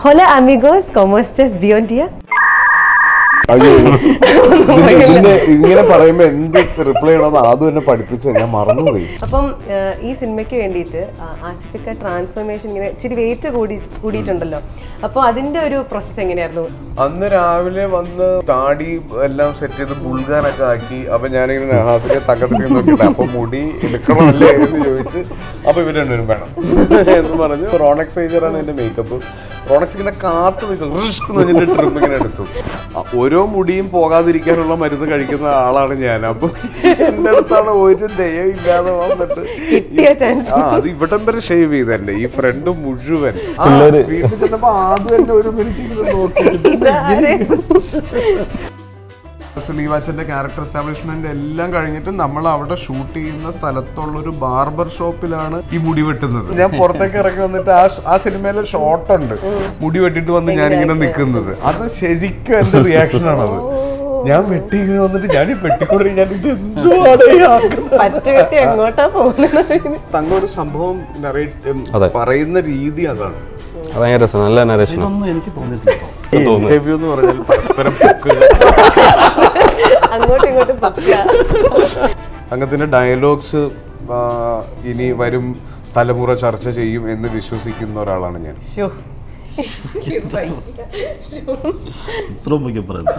Hola amigos, ¿cómo estás? ¿Bien día? അയ്യോ ഇതിന് ഇതിന് ഇങ്ങനെ പറയുമ്പോ എന്ത് റിപ്ലൈ ചെയ്യണമെന്ന് ആദ്യം എന്നെ പഠിപ്പിച്ചത് ഞാൻ മറന്നുപോയി അപ്പം ഏഹ്, ഈ സിനിമയ്ക്ക് വേണ്ടിയിട്ട് ആ- ആസിഫിക്ക ട്രാൻസ്ഫോർമേഷൻ ഇങ്ങനെ ഇച്ചിരി വെയിറ്റ് കൂടി കൂടിയിട്ടുണ്ടല്ലോ അപ്പോൾ അതിന്റെ ഒരു പ്രോസസ്സ് എങ്ങനെയായിരുന്നു അന്ന് രാവിലെ വന്ന് താടി എല്ലാം സെറ്റ് ചെയ്ത് ബുൾഗാനൊക്കെ ആക്കി അപ്പൊ ഞാനിങ്ങനെ നഹാസിനെ തങ്കത്തിൽ നോക്കിയിട്ട് അപ്പൊ മുടി എടുക്കണമല്ലേ എന്ന് ചോദിച്ച് അപ്പൊ ഇവര് രണ്ടുപേരും വേണം എന്ന് പറഞ്ഞു റോണക്സ് സൈജറാണ് എന്റെ മേക്കപ്പ് റോണക്സ് ഇങ്ങനെ കാത്തു നിൽക്കും റിസ്ക് എന്ന് പറഞ്ഞിട്ട് ട്രിപ്പ് ഇങ്ങനെ എടുത്തു ആ, ഓരോ മുടിയും പോകാതിരിക്കാനുള്ള മരുന്ന് കഴിക്കുന്ന ആളാണ് ഞാൻ അപ്പൊ എന്റെ അടുത്താണ് ഒരു ദയം ഇല്ലാതെ വന്നിട്ട് കിട്ടിയ chance. ആ അത് ഇവിടം വരെ ഷേവ് ചെയ്തല്ലേ ഈ ഫ്രണ്ട് മുഴുവൻ ആ, വീട്ടിൽ ചെന്നപ്പോ ആദ്യം എന്നെ ഒരു മിനിറ്റ് ഇങ്ങനെ നോക്കി ലീവാച്ചന്റെ ക്യാരക്ടർ എസ്റ്റാബ്ലിഷ്മെന്റ് എല്ലാം കഴിഞ്ഞിട്ട് നമ്മൾ അവിടെ ഷൂട്ട് ചെയ്യുന്ന സ്ഥലത്തുള്ള ഒരു ബാർബർ ഷോപ്പിലാണ് ഈ മുടി വെട്ടുന്നത് ഞാൻ പുറത്തേക്ക് ഇറങ്ങി വന്നിട്ട് ആ ആ സിനിമയിലെ ഷോട്ട് ഉണ്ട് മുടി വെട്ടിട്ട് വന്ന് ഞാൻ ഇങ്ങനെ നിൽക്കുന്നത് അത് ശരിക്കും എന്റെ റിയാക്ഷൻ ആണത് ഞാൻ വെട്ടി ഇങ്ങനെ വന്നിട്ട് ഞാൻ ഈ വെട്ടിക്കൊണ്ട് ഞാൻ ഇത് എന്തുവാണ് ഈ ആക്കുന്നത്? പറ്റ വെട്ടി എങ്ങോട്ടാ പോകുന്നത് തങ്ക ഒരു സംഭവം narrate- ഉം, അതെ. പറയുന്ന രീതി അതാണ് അത് ഭയങ്കര രസം നല്ല നരേഷൻ ഇതൊന്നും എനിക്ക് തോന്നിയിട്ടില്ല ഇന്റർവ്യൂ എന്ന് പറഞ്ഞാൽ പരസ്പരം പൊക്കുക അങ്ങോട്ടും ഇങ്ങോട്ടും പറ്റുക അങ്ങനത്തിന്റെ ഡയലോഗ്സ് ഇനി വരും തലമുറ ചർച്ച ചെയ്യും എന്ന് വിശ്വസിക്കുന്ന ഒരാളാണ് ഞാൻ ശ്ശോ. ഇത്രയും ഒക്കെ പറയുന്നത്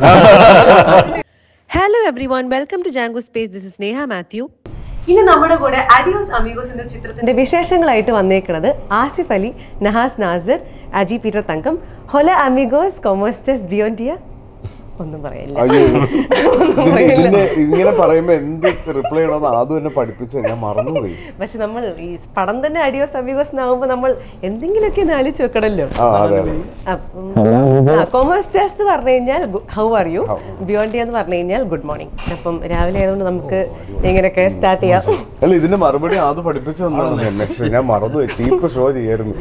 hello everyone welcome to Jango space this is Sneha Mathew ഇന്ന് നമ്മുടെ കൂടെ അഡിയോസ് അമീഗോസ് എന്ന ചിത്രത്തിന്റെ വിശേഷങ്ങളായിട്ട് വന്നേക്കുന്നത് ആസിഫ് അലി നഹാസ് നാസർ അജി പീറ്റർ തങ്കം ഹൊല അമിഗോസ് കൊമോസ്റ്റസ് ബിയോണ്ടിയ ഒന്നും പറയില്ല അയ്യോ ഇതിന് ഇതിന് ഇങ്ങനെ പറയുമ്പോ എന്ത് റിപ്ലൈ ചെയ്യണമെന്ന് ആദ്യം എന്നെ പഠിപ്പിച്ചത് ഞാൻ മറന്നുപോയി പക്ഷെ നമ്മൾ ഈ പടം തന്നെ അഡിയോസ് അമിഗോസ് എന്നാകുമ്പോൾ നമ്മൾ എന്തെങ്കിലുമൊക്കെ ഒന്ന് ആലോചിച്ച് വെക്കണമല്ലോ ആ അതെ അതെ കൊമേഴ്സ് എന്ന് പറഞ്ഞു കഴിഞ്ഞാൽ ഹൗ ആർ യു ബിയോണ്ടി എന്ന് പറഞ്ഞു കഴിഞ്ഞാൽ ഗുഡ് മോർണിംഗ് അപ്പം രാവിലെ ആയതുകൊണ്ട് നമുക്ക് ഇങ്ങനെയൊക്കെ സ്റ്റാർട്ട് ചെയ്യാം അല്ല ഇതിന്റെ മറുപടി ആദ്യം പഠിപ്പിച്ചു തന്നാണ് എന്നെ ഞാൻ മറന്നുപോയി ചീപ്പ് ഷോ ചെയ്യായിരുന്നു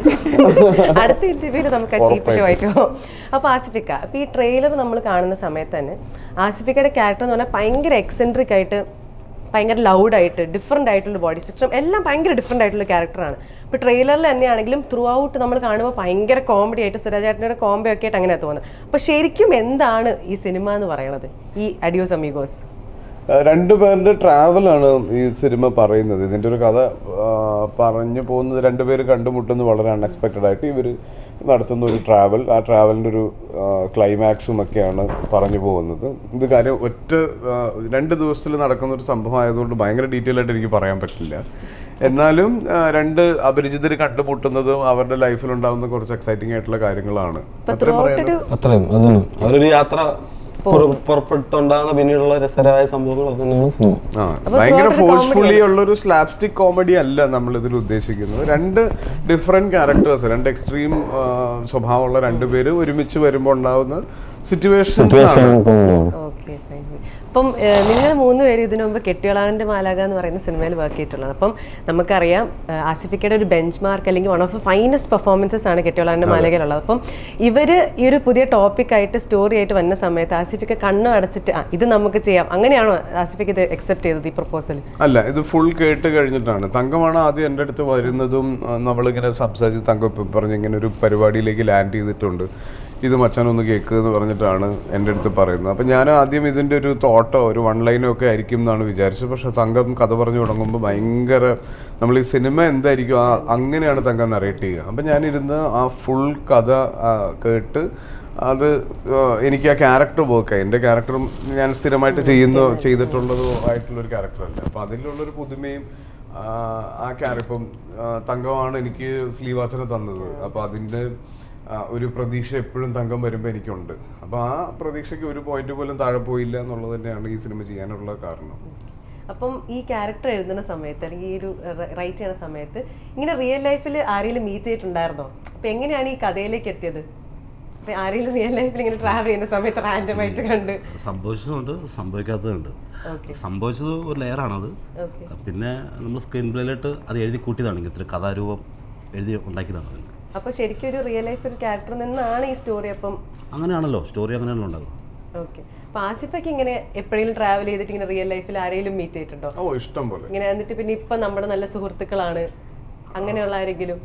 അടുത്ത ഇന്റർവ്യൂല് നമുക്ക് ആ ചീപ്പ് ഷോ ആയിട്ട് പോകും അപ്പൊ ആസിഫിക്ക അപ്പൊ ഈ ട്രെയിലർ നമ്മൾ കാണുന്ന സമയത്ത് തന്നെ ആസിഫിക്കയുടെ ക്യാരക്ടർ എന്ന് പറഞ്ഞാൽ ഭയങ്കര എക്സെൻട്രിക് ആയിട്ട് ഭയങ്കര ലൗഡായിട്ട് ഡിഫറെൻ്റ് ആയിട്ടുള്ള ബോഡി സ്ട്രക്ചറും എല്ലാം ഭയങ്കര ഡിഫറെൻ്റ് ആയിട്ടുള്ള ക്യാരക്ടറാണ് ഇപ്പോൾ ട്രെയിലറിൽ തന്നെയാണെങ്കിലും ത്രൂ ഔട്ട് നമ്മൾ കാണുമ്പോൾ ഭയങ്കര കോമഡി ആയിട്ട് സുരാജേട്ടൻ്റെ കോംബോ ഒക്കെ ആയിട്ട് അങ്ങനെയാണ് തോന്നുന്നത് അപ്പോൾ ശരിക്കും എന്താണ് ഈ സിനിമ എന്ന് പറയണത് ഈ അഡിയോസ് അമീഗോസ് രണ്ടു പേരുടെ ട്രാവലാണ് ഈ സിനിമ പറയുന്നത് ഇതിന്റെ ഒരു കഥ ആ, പറഞ്ഞു പോകുന്നത് രണ്ടുപേര് കണ്ടുമുട്ടുന്നത് വളരെ അൺഎക്സ്പെക്റ്റഡ് ആയിട്ട് ഇവർ നടത്തുന്ന ഒരു ട്രാവൽ ആ ട്രാവലിൻ്റെ ഒരു ക്ലൈമാക്സും ഒക്കെയാണ് പറഞ്ഞു പോകുന്നത് ഇത് കാര്യം ഒറ്റ ആ, രണ്ട് ദിവസത്തിൽ നടക്കുന്ന ഒരു സംഭവം ആയതുകൊണ്ട് ഭയങ്കര ഡീറ്റെയിൽ ആയിട്ട് എനിക്ക് പറയാൻ പറ്റില്ല എന്നാലും ആ, രണ്ട് അപരിചിതർ കണ്ടുമുട്ടുന്നതും അവരുടെ ലൈഫിൽ ഉണ്ടാകുന്ന കുറച്ച് എക്സൈറ്റിംഗ് ആയിട്ടുള്ള കാര്യങ്ങളാണ് ഇപ്പൊ ത്രൂ ഔട്ട് ഒരു അത്രയും അതന്നെ അവരൊരു യാത്ര പുറ- പുറപ്പെട്ടുണ്ടാകുന്ന പിന്നീടുള്ള രസകരമായ സംഭവങ്ങൾ അത് തന്നെയാണ് സിനിമ ആ, ഭയങ്കര ഫോഴ്സ്ഫുള്ളി ഉള്ള ഒരു സ്ലാപ്സ്റ്റിക് കോമഡി അല്ല നമ്മൾ ഇതിൽ ഉദ്ദേശിക്കുന്നത് രണ്ട് ഡിഫറെന്റ് ക്യാരക്ടേഴ്സ് രണ്ട് എക്സ്ട്രീം സ്വഭാവമുള്ള രണ്ടുപേര് ഒരുമിച്ച് വരുമ്പോൾ ഉണ്ടാവുന്ന സിറ്റുവേഷൻസ് ആണ് ഓക്കെ അപ്പം ഏഹ്, നിങ്ങൾ മൂന്ന് പേര് ഇതിനു മുമ്പ് കെട്ടിയോളാന്റെ മാലാക എന്ന് പറയുന്ന സിനിമയിൽ വർക്ക് ചെയ്തിട്ടുള്ളതാണ് അപ്പം നമുക്കറിയാം ഏഹ്, ആസിഫിക്കയുടെ ഒരു ബെഞ്ച് മാർക്ക് അല്ലെങ്കിൽ one of the finest performances ആണ് കെട്ടിയോളാന്റെ മാലകയിലുള്ളത് അപ്പം ഇവര് ഈ ഒരു പുതിയ ടോപ്പിക് ആയിട്ട് സ്റ്റോറി ആയിട്ട് വന്ന സമയത്ത് ആസിഫിക്ക കണ്ണ് അടച്ചിട്ട് ആ ഇത് നമുക്ക് ചെയ്യാം അങ്ങനെയാണോ ആസിഫിക്ക് ഇത് അക്സെപ്റ്റ് ചെയ്തത് ഈ പ്രപ്പോസൽ അല്ല ഇത് ഫുൾ കേട്ട് കഴിഞ്ഞിട്ടാണ് തങ്കമാണ് ആദ്യം എൻ്റെ അടുത്ത് വരുന്നതും ആ, നമ്മളിങ്ങനെ സംസാരിച്ച് തങ്കം ഇപ്പം പറഞ്ഞ് ഇങ്ങനെ ഒരു പരിപാടിയിലേക്ക് ലാൻഡ് ചെയ്തിട്ടുണ്ട് ഇത് മച്ചാനൊന്ന് കേക്ക് എന്ന് പറഞ്ഞിട്ടാണ് എൻ്റെ അടുത്ത് പറയുന്നത് അപ്പം ഞാൻ ആദ്യം ഇതിൻ്റെ ഒരു തോട്ടോ ഒരു വൺ ലൈനോ ഒക്കെ ആയിരിക്കും എന്നാണ് വിചാരിച്ചത് പക്ഷെ തങ്കം കഥ പറഞ്ഞു തുടങ്ങുമ്പോൾ ഭയങ്കര നമ്മൾ ഈ സിനിമ എന്തായിരിക്കും ആ അങ്ങനെയാണ് തങ്കം നറേറ്റ് ചെയ്യുക അപ്പം ഞാനിരുന്ന് ആ ഫുൾ കഥ ആ, കേട്ട് അത് ആ, എനിക്ക് ആ ക്യാരക്ടർ വർക്കായി എൻ്റെ ക്യാരക്ടറും ഞാൻ സ്ഥിരമായിട്ട് ചെയ്യുന്ന ചെയ്തിട്ടുള്ളതോ ആയിട്ടുള്ളൊരു ക്യാരക്ടറല്ല അപ്പം അതിലുള്ളൊരു പുതുമയും ആ, ആ ക്യാരക്ടർ ഇപ്പം ആ, തങ്കമാണ് എനിക്ക് സ്ലീവാച്ചനെ തന്നത് അപ്പോൾ അതിൻ്റെ ആ, ഒരു പ്രതീക്ഷ എപ്പോഴും തങ്കം വരുമ്പോൾ എനിക്കുണ്ട് അപ്പോൾ ആ പ്രതീക്ഷയ്ക്ക് ഒരു പോയിന്റ് പോലും താഴെ പോയില്ല എന്നുള്ളത് തന്നെയാണ് ഈ സിനിമ ചെയ്യാനുള്ള കാരണം അപ്പം ഈ ക്യാരക്ടർ എഴുതുന്ന സമയത്ത് അല്ലെങ്കിൽ ഈ ഒരു റൈറ്റ് ചെയ്യുന്ന സമയത്ത് ഇങ്ങനെ റിയൽ ലൈഫിൽ ആരെങ്കിലും മീറ്റ് ചെയ്തിട്ടുണ്ടായിരുന്നോ അപ്പൊ എങ്ങനെയാണ് ഈ കഥയിലേക്ക് എത്തിയത് അപ്പൊ ആരെങ്കിലും റിയൽ ലൈഫിൽ ഇങ്ങനെ ട്രാവൽ ചെയ്യുന്ന സമയത്ത് റാൻഡം ആയിട്ട് കണ്ട് സംഭവിച്ചതുണ്ട് സംഭവിക്കാത്തതുണ്ട് ഓക്കെ സംഭവിച്ചത് ഒരു ലെയറാണത് ഓക്കെ പിന്നെ നമ്മൾ സ്ക്രീൻ പ്ലേയിലിട്ട് അത് എഴുതി കൂട്ടിയതാണ് ഇങ്ങനത്തെ ഒരു കഥാരൂപം എഴുതി ഉണ്ടാക്കിയതാണ് അതിന് അപ്പൊ ശരിക്കും ഒരു റിയൽ ലൈഫ് ഒരു ക്യാരക്ടർ നിന്നാണ് ഈ സ്റ്റോറി അപ്പം അങ്ങനെയാണല്ലോ സ്റ്റോറി അങ്ങനെയാണല്ലോ ഉണ്ടാകുക ഓക്കെ അപ്പൊ ആസിഫൊക്കെ ഇങ്ങനെ എപ്പോഴെങ്കിലും ട്രാവൽ ചെയ്തിട്ട് ഇങ്ങനെ റിയൽ ലൈഫിൽ ആരെങ്കിലും മീറ്റ് ചെയ്തിട്ടുണ്ടോ ഓ ഇഷ്ടം പോലെ ഇങ്ങനെ എന്നിട്ട് പിന്നെ ഇപ്പൊ നമ്മുടെ നല്ല സുഹൃത്തുക്കളാണ് അങ്ങനെയുള്ള ആരെങ്കിലും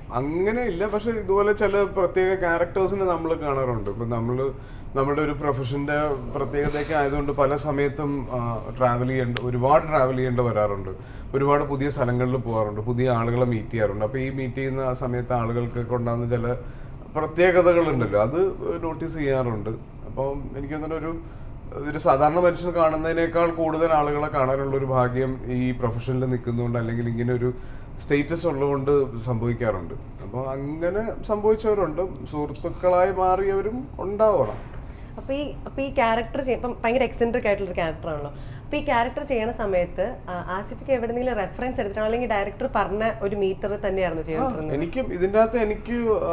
അങ്ങനെ ഇല്ല പക്ഷെ ഇതുപോലെ ചില പ്രത്യേക ക്യാരക്ടേഴ്സിനെ നമ്മൾ കാണാറുണ്ട് ഇപ്പൊ നമ്മൾ നമ്മുടെ ഒരു പ്രൊഫഷന്റെ പ്രത്യേകതയൊക്കെ ആയതുകൊണ്ട് പല സമയത്തും ട്രാവൽ ചെയ്യേണ്ട ഒരുപാട് ട്രാവൽ ചെയ്യേണ്ടി വരാറുണ്ട് ഒരുപാട് പുതിയ സ്ഥലങ്ങളിൽ പോകാറുണ്ട് പുതിയ ആളുകളെ മീറ്റ് ചെയ്യാറുണ്ട് അപ്പോൾ ഈ മീറ്റ് ചെയ്യുന്ന ആ സമയത്ത് ആളുകൾക്ക് കൊണ്ടാകുന്ന ചില പ്രത്യേകതകളുണ്ടല്ലോ അത് നോട്ടീസ് ചെയ്യാറുണ്ട് അപ്പം എനിക്ക് തോന്നുന്നു ഒരു ഒരു സാധാരണ മനുഷ്യൻ കാണുന്നതിനേക്കാൾ കൂടുതൽ ആളുകളെ കാണാനുള്ള ഒരു ഭാഗ്യം ഈ പ്രൊഫഷനിൽ നിൽക്കുന്നതുകൊണ്ട് അല്ലെങ്കിൽ ഇങ്ങനെ ഒരു സ്റ്റേറ്റസ് ഉള്ളതുകൊണ്ട് സംഭവിക്കാറുണ്ട് അപ്പോൾ അങ്ങനെ സംഭവിച്ചവരുണ്ട് സുഹൃത്തുക്കളായി മാറിയവരും ഉണ്ടാവണം അപ്പൊ ഈ അപ്പൊ ഈ ക്യാരക്ടർ ഇപ്പം ഭയങ്കര എക്സെൻട്രിക് ആയിട്ടുള്ള ക്യാരക്ടർ ആണല്ലോ അപ്പൊ ഈ ക്യാരക്ടർ ചെയ്യണ സമയത്ത് ആ, ആസിഫിക്ക് എവിടെന്നെങ്കിലും റെഫറൻസ് എടുത്തിട്ടാണോ അല്ലെങ്കിൽ ഡയറക്ടർ പറഞ്ഞ ഒരു മീറ്റർ തന്നെയായിരുന്നു ചെയ്തിരുന്നത് എനിക്കും ഇതിൻ്റെ അകത്ത് എനിക്ക്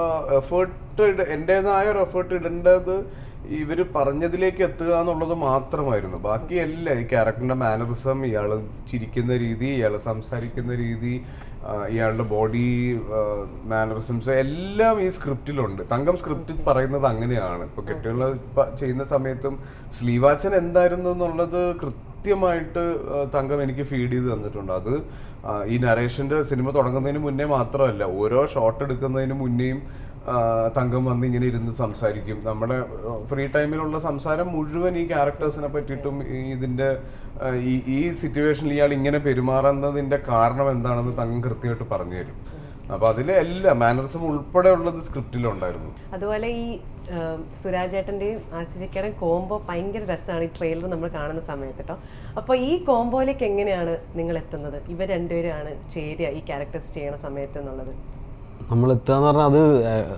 എഫേർട്ട് എൻ്റെതായ ഒരു എഫേർട്ട് ഇടേണ്ടത് ഇവർ പറഞ്ഞതിലേക്ക് എത്തുക എന്നുള്ളത് മാത്രമായിരുന്നു ബാക്കിയെല്ലാം ഈ ക്യാരക്ടറിന്റെ മാനറിസം ഇയാൾ ചിരിക്കുന്ന രീതി ഇയാൾ സംസാരിക്കുന്ന രീതി ആ, ഇയാളുടെ ബോഡി മാനറിസംസ് എല്ലാം ഈ സ്ക്രിപ്റ്റിലുണ്ട് തങ്കം സ്ക്രിപ്റ്റിൽ പറയുന്നത് അങ്ങനെയാണ് ഇപ്പൊ കെട്ടിയുള്ള ചെയ്യുന്ന സമയത്തും സ്ലീവാച്ചൻ എന്തായിരുന്നു എന്നുള്ളത് കൃത്യമായിട്ട് ആ, തങ്കം എനിക്ക് ഫീഡ് ചെയ്ത് തന്നിട്ടുണ്ട് അത് ആ, ഈ നരേഷന്റെ സിനിമ തുടങ്ങുന്നതിന് മുന്നേ മാത്രമല്ല ഓരോ ഷോട്ട് എടുക്കുന്നതിന് മുന്നേയും ആ, തങ്കം വന്ന് ഇങ്ങനെ ഇരുന്ന് സംസാരിക്കും നമ്മുടെ ഫ്രീ ടൈമിലുള്ള സംസാരം മുഴുവൻ ഈ ക്യാരക്ടേഴ്സിനെ പറ്റിയിട്ടും ഈ ഇതിന്റെ ആ, ഈ ഈ സിറ്റുവേഷനിൽ ഇയാൾ ഇങ്ങനെ പെരുമാറുന്നതിന്റെ കാരണം എന്താണെന്ന് തങ്കം കൃത്യമായിട്ട് പറഞ്ഞു തരും അപ്പൊ അതിലെ എല്ലാ മാനറിസം ഉൾപ്പെടെ ഉള്ളത് സ്ക്രിപ്റ്റിലുണ്ടായിരുന്നു അതുപോലെ ഈ ആം, സുരാജേട്ടന്റെയും ആസിഫിക്കയുടെയും കോംബോ ഭയങ്കര രസമാണ് ഈ ട്രെയിലർ നമ്മൾ കാണുന്ന സമയത്ത് കേട്ടോ അപ്പോൾ ഈ കോംബോയിലേക്ക് എങ്ങനെയാണ് നിങ്ങൾ എത്തുന്നത് ഇവർ രണ്ടുപേരാണ് ചേരുക ഈ ക്യാരക്ടേഴ്സ് ചെയ്യണ സമയത്ത് എന്നുള്ളത് നമ്മൾ എത്തുകയെന്ന് പറഞ്ഞാൽ അത്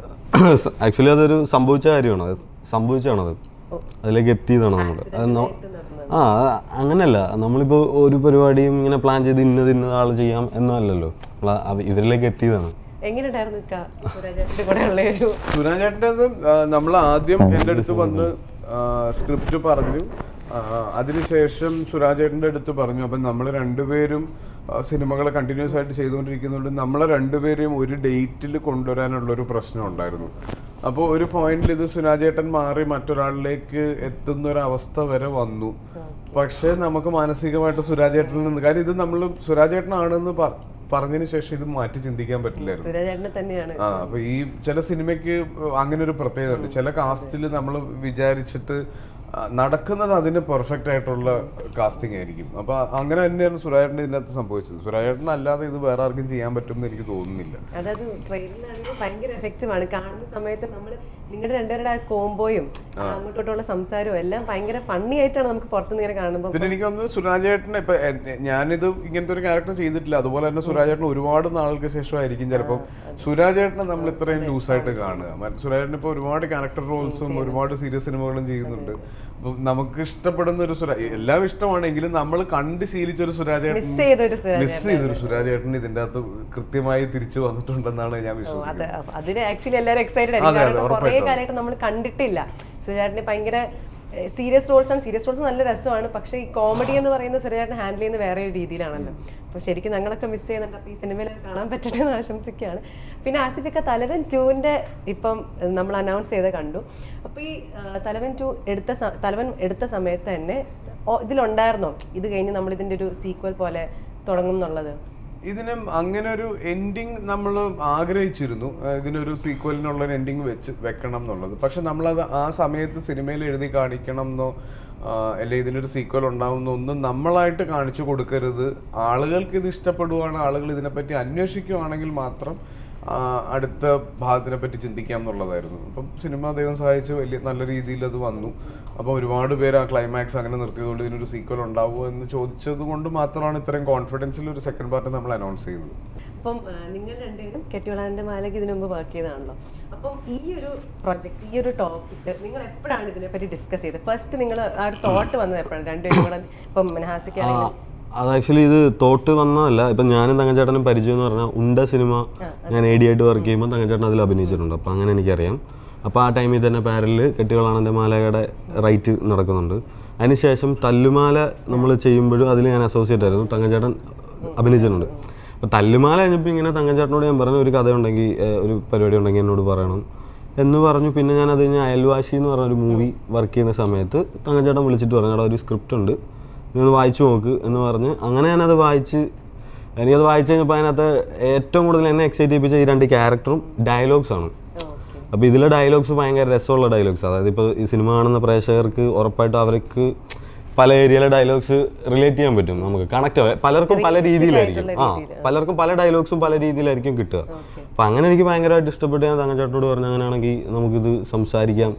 ആക്ച്വലി അതൊരു സംഭവിച്ച കാര്യമാണ് അത് സംഭവിച്ചതാണ് അത് അതിലേക്ക് എത്തിയതാണ് നമ്മൾ അത് ന- ആ അത് അങ്ങനെയല്ല നമ്മളിപ്പോൾ ഒരു പരിപാടിയും ഇങ്ങനെ പ്ലാൻ ചെയ്ത് ഇന്നത് ഇന്നത് ആൾ ചെയ്യാം എന്നല്ലല്ലോ നമ്മൾ അവ- ഇവരിലേക്ക് എത്തിയതാണ് എങ്ങനെയുണ്ടായിരുന്നു ഇക്ക സുരാജേട്ടന്റെ കൂടെ ഉള്ള ഒരു സുരാജേട്ടൻ്റെത് നമ്മൾ ആദ്യം എൻ്റെ അടുത്ത് വന്ന് സ്ക്രിപ്റ്റ് പറഞ്ഞു ആ, അതിനുശേഷം സുരാജേട്ടൻ്റെ അടുത്ത് പറഞ്ഞു അപ്പം നമ്മൾ രണ്ടുപേരും സിനിമകൾ കണ്ടിന്യൂസ് ആയിട്ട് ചെയ്തുകൊണ്ടിരിക്കുന്നതുകൊണ്ട് നമ്മളെ രണ്ടുപേരെയും ഒരു ഡേറ്റിൽ കൊണ്ടുവരാനുള്ള ഒരു പ്രശ്നം ഉണ്ടായിരുന്നു അപ്പോൾ ഒരു പോയിന്റിൽ ഇത് സുരാജേട്ടൻ മാറി മറ്റൊരാളിലേക്ക് എത്തുന്ന ഒരു അവസ്ഥ വരെ വന്നു പക്ഷേ നമുക്ക് മാനസികമായിട്ട് സുരാജേട്ടനിൽ നിന്ന് കാര്യം ഇത് നമ്മൾ സുരാജേട്ടനാണെന്ന് പ- പറഞ്ഞതിന് ശേഷം ഇത് മാറ്റി ചിന്തിക്കാൻ പറ്റില്ലായിരുന്നു സുരാജേട്ടനെ തന്നെയാണ് ആ അപ്പൊ ഈ ചില സിനിമയ്ക്ക് അങ്ങനെ ഒരു പ്രത്യേകത ഉണ്ട് ചില കാസ്റ്റിൽ നമ്മൾ വിചാരിച്ചിട്ട് ആ, നടക്കുന്നത് അതിന് പെർഫെക്റ്റ് ആയിട്ടുള്ള കാസ്റ്റിംഗ് ആയിരിക്കും അപ്പൊ അങ്ങനെ തന്നെയാണ് സുരാജേട്ടൻ ഇതിനകത്ത് സംഭവിച്ചത് സുരാജേട്ടൻ അല്ലാതെ ഇത് വേറെ ആർക്കും ചെയ്യാൻ പറ്റുമെന്ന് എനിക്ക് തോന്നുന്നില്ല അതായത് ട്രെയിനിലാണെങ്കിൽ ഭയങ്കര എഫക്റ്റീവ് ആണ് കാണുന്ന സമയത്ത് നമ്മൾ നിങ്ങളുടെ രണ്ടുപേരുടെ ആ കോംബോയും അങ്ങോട്ടോട്ടുള്ള സംസാരവും എല്ലാം ഭയങ്കര ഫണ്ണി ആയിട്ടാണ് നമുക്ക് പുറത്തുനിന്ന് ഇങ്ങനെ കാണുമ്പോൾ പിന്നെ എനിക്ക് തോന്നുന്നത് സുരാജേട്ടൻ ഇപ്പൊ എ- ഞാനിത് ഇങ്ങനത്തെ ഒരു ക്യാരക്ടർ ചെയ്തിട്ടില്ല അതുപോലെ തന്നെ സുരാജേട്ടൻ ഒരുപാട് നാളുകൾക്ക് ശേഷമായിരിക്കും ചിലപ്പോൾ സുരാജേട്ടനെ നമ്മൾ ഇത്രയും ലൂസായിട്ട് കാണുക മറ്റ് സുരാജേട്ടൻ ഇപ്പൊ ഒരുപാട് ക്യാരക്ടർ റോൾസും ഒരുപാട് സീരിയസ് സിനിമകളും ചെയ്യുന്നുണ്ട് അപ്പൊ നമുക്ക് ഇഷ്ടപ്പെടുന്ന ഒരു സുരാ എല്ലാം ഇഷ്ടമാണെങ്കിലും നമ്മൾ കണ്ട് ശീലിച്ച ഒരു സുരാജേട്ടൻ മിസ് ചെയ്തൊരു സുരാജേട്ടൻ മിസ് ചെയ്തൊരു സുരാജേട്ടൻ ഇതിന്റെ അകത്ത് കൃത്യമായി തിരിച്ചു വന്നിട്ടുണ്ടെന്നാണ് ഞാൻ വിശ്വസിക്കുന്നത് അത് അപ്പൊ അതിന് ആക്ച്വലി എല്ലാവരും എക്സൈറ്റഡ് അതെ, ആയിരിക്കും അതെ, കാരണം കുറേ ഉറപ്പായിട്ടും. കാലമായിട്ട് നമ്മൾ കണ്ടിട്ടില്ല സുരാജേട്ടന് ഭയങ്കര സീരിയസ് റോൾസ് ആണ് സീരിയസ് റോൾസ് നല്ല രസമാണ് പക്ഷേ ഈ കോമഡി എന്ന് പറയുന്ന സുരാജേട്ടൻ ഹാൻഡിൽ ചെയ്യുന്ന വേറെ ഒരു രീതിയിലാണല്ലോ അപ്പോൾ ശരിക്കും ഞങ്ങളൊക്കെ മിസ് ചെയ്യുന്നുണ്ട് അപ്പോൾ ഈ സിനിമയിൽ കാണാൻ പറ്റട്ടെ എന്ന് ആശംസിക്കുകയാണ് പിന്നെ ആസിഫിക്ക തലവൻ ടൂവിൻ്റെ ഇപ്പം നമ്മൾ അനൗൺസ് ചെയ്ത് കണ്ടു അപ്പോൾ ഈ ആ, തലവൻ ടു എടുത്ത സ- തലവൻ എടുത്ത സമയത്ത് തന്നെ ഓ- ഇതിലുണ്ടായിരുന്നോ ഇത് കഴിഞ്ഞ് നമ്മൾ ഇതിൻ്റെ ഒരു സീക്വൽ പോലെ തുടങ്ങും എന്നുള്ളത് ഇതിന് അങ്ങനെ ഒരു എൻഡിങ് നമ്മൾ ആഗ്രഹിച്ചിരുന്നു ആ, ഇതിനൊരു സീക്വലിനുള്ള ഒരു എൻഡിങ് വെച്ച് വെക്കണം എന്നുള്ളത് പക്ഷെ നമ്മളത് ആ സമയത്ത് സിനിമയിൽ എഴുതി കാണിക്കണം എന്നോ അല്ലെങ്കിൽ ഇതിനൊരു സീക്വൽ ഉണ്ടാവുന്നോ ഒന്നും നമ്മളായിട്ട് കാണിച്ചു കൊടുക്കരുത് ആളുകൾക്ക് ഇത് ഇഷ്ടപ്പെടുവാണ് ആളുകൾ ഇതിനെപ്പറ്റി അന്വേഷിക്കുവാണെങ്കിൽ മാത്രം ആ, അടുത്ത ഭാഗത്തിനെ പറ്റി ചിന്തിക്കാം എന്നുള്ളതായിരുന്നു അപ്പം സിനിമ ദൈവം സഹായിച്ച് വലിയ നല്ല രീതിയിൽ അത് വന്നു അപ്പം ഒരുപാട് പേര് ആ ക്ലൈമാക്സ് അങ്ങനെ നിർത്തിയതുകൊണ്ട് ഇതിനൊരു സീക്വൽ ഉണ്ടാവുമോ എന്ന് ചോദിച്ചത് കൊണ്ട് മാത്രമാണ് ഇത്രയും കോൺഫിഡൻസിൽ ഒരു സെക്കൻഡ് പാർട്ട് നമ്മൾ അനൗൺസ് ചെയ്തത് അപ്പം ആ, നിങ്ങൾ രണ്ടുപേരും കെട്ടിയോളാൻ്റെ മാലയ്ക്ക് ഇതിനു മുമ്പ് വർക്ക് ചെയ്തതാണല്ലോ അപ്പം ഈ ഒരു പ്രൊജക്ട് ഈ ഒരു ടോപ്പിക് നിങ്ങൾ എപ്പോഴാണ് ഇതിനെപ്പറ്റി ഡിസ്കസ് ചെയ്തത് ഫസ്റ്റ് നിങ്ങൾ ആ ഒരു തോട്ട് വന്നത് എപ്പോഴാണ് രണ്ടുപേരും കൂടെ ഇപ്പം ഹാസിക്കാണെങ്കിൽ അത് ആക്ച്വലി ഇത് തോട്ട് വന്നതല്ല ഇപ്പം ഞാനും തങ്കച്ചേട്ടനും പരിചയം എന്ന് പറഞ്ഞാൽ ഉണ്ട സിനിമ ഞാൻ എ ഡി ആയിട്ട് വർക്ക് ചെയ്യുമ്പോൾ തങ്കച്ചേട്ടൻ അതിൽ അഭിനയിച്ചിട്ടുണ്ട് അപ്പോൾ അങ്ങനെ എനിക്കറിയാം അപ്പോൾ ആ ടൈമിൽ തന്നെ പാരലിൽ കെട്ടികളാണെൻ്റെ മാലയുടെ റൈറ്റ് നടക്കുന്നുണ്ട് അതിനുശേഷം തല്ലുമാല നമ്മൾ ചെയ്യുമ്പോഴും അതിൽ ഞാൻ അസോസിയേറ്റ് ആയിരുന്നു തങ്കച്ചേട്ടൻ അഭിനയിച്ചിട്ടുണ്ട് അപ്പോൾ തല്ലുമാല കഴിഞ്ഞപ്പോൾ ഇങ്ങനെ തങ്കച്ചേട്ടനോട് ഞാൻ പറഞ്ഞു ഒരു കഥയുണ്ടെങ്കിൽ ഏഹ്, ഒരു പരിപാടി ഉണ്ടെങ്കിൽ എന്നോട് പറയണം എന്ന് പറഞ്ഞു പിന്നെ ഞാൻ അത് കഴിഞ്ഞ് അയൽവാശി എന്ന് പറഞ്ഞ ഒരു മൂവി വർക്ക് ചെയ്യുന്ന സമയത്ത് തങ്കച്ചേട്ടൻ വിളിച്ചിട്ട് പറഞ്ഞു അവിടെ ഒരു സ്ക്രിപ്റ്റ് ഉണ്ട് നീ ഒന്ന് വായിച്ചു നോക്ക് എന്ന് പറഞ്ഞ് അങ്ങനെ ഞാനത് വായിച്ച് എനിക്കത് വായിച്ചു കഴിഞ്ഞപ്പോൾ അതിനകത്ത് ഏറ്റവും കൂടുതൽ എന്നെ എക്സൈറ്റ് ചെയ്യിപ്പിച്ച ഈ രണ്ട് ക്യാരക്ടറും ഡയലോഗ്സ് ആണ് ഓക്കെ അപ്പോൾ ഇതിലെ ഡയലോഗ്സ് ഭയങ്കര രസമുള്ള ഡയലോഗ്സ് അതായത് ഇപ്പോൾ ഈ സിനിമ കാണുന്ന പ്രേക്ഷകർക്ക് ഉറപ്പായിട്ടും അവർക്ക് പല ഏരിയയിലെ ഡയലോഗ്സ് റിലേറ്റ് ചെയ്യാൻ പറ്റും നമുക്ക് കണക്ട് പലർക്കും പല രീതിയിലായിരിക്കും ആ പലർക്കും പല ഡയലോഗ്സും പല രീതിയിലായിരിക്കും കിട്ടുക അപ്പം അങ്ങനെ എനിക്ക് ഭയങ്കരമായിട്ട് ഇഷ്ടപ്പെട്ട് ഞാൻ തങ്കച്ചേട്ടനോട് പറഞ്ഞു അങ്ങനെയാണെങ്കിൽ നമുക്കിത് സംസാരിക്കാം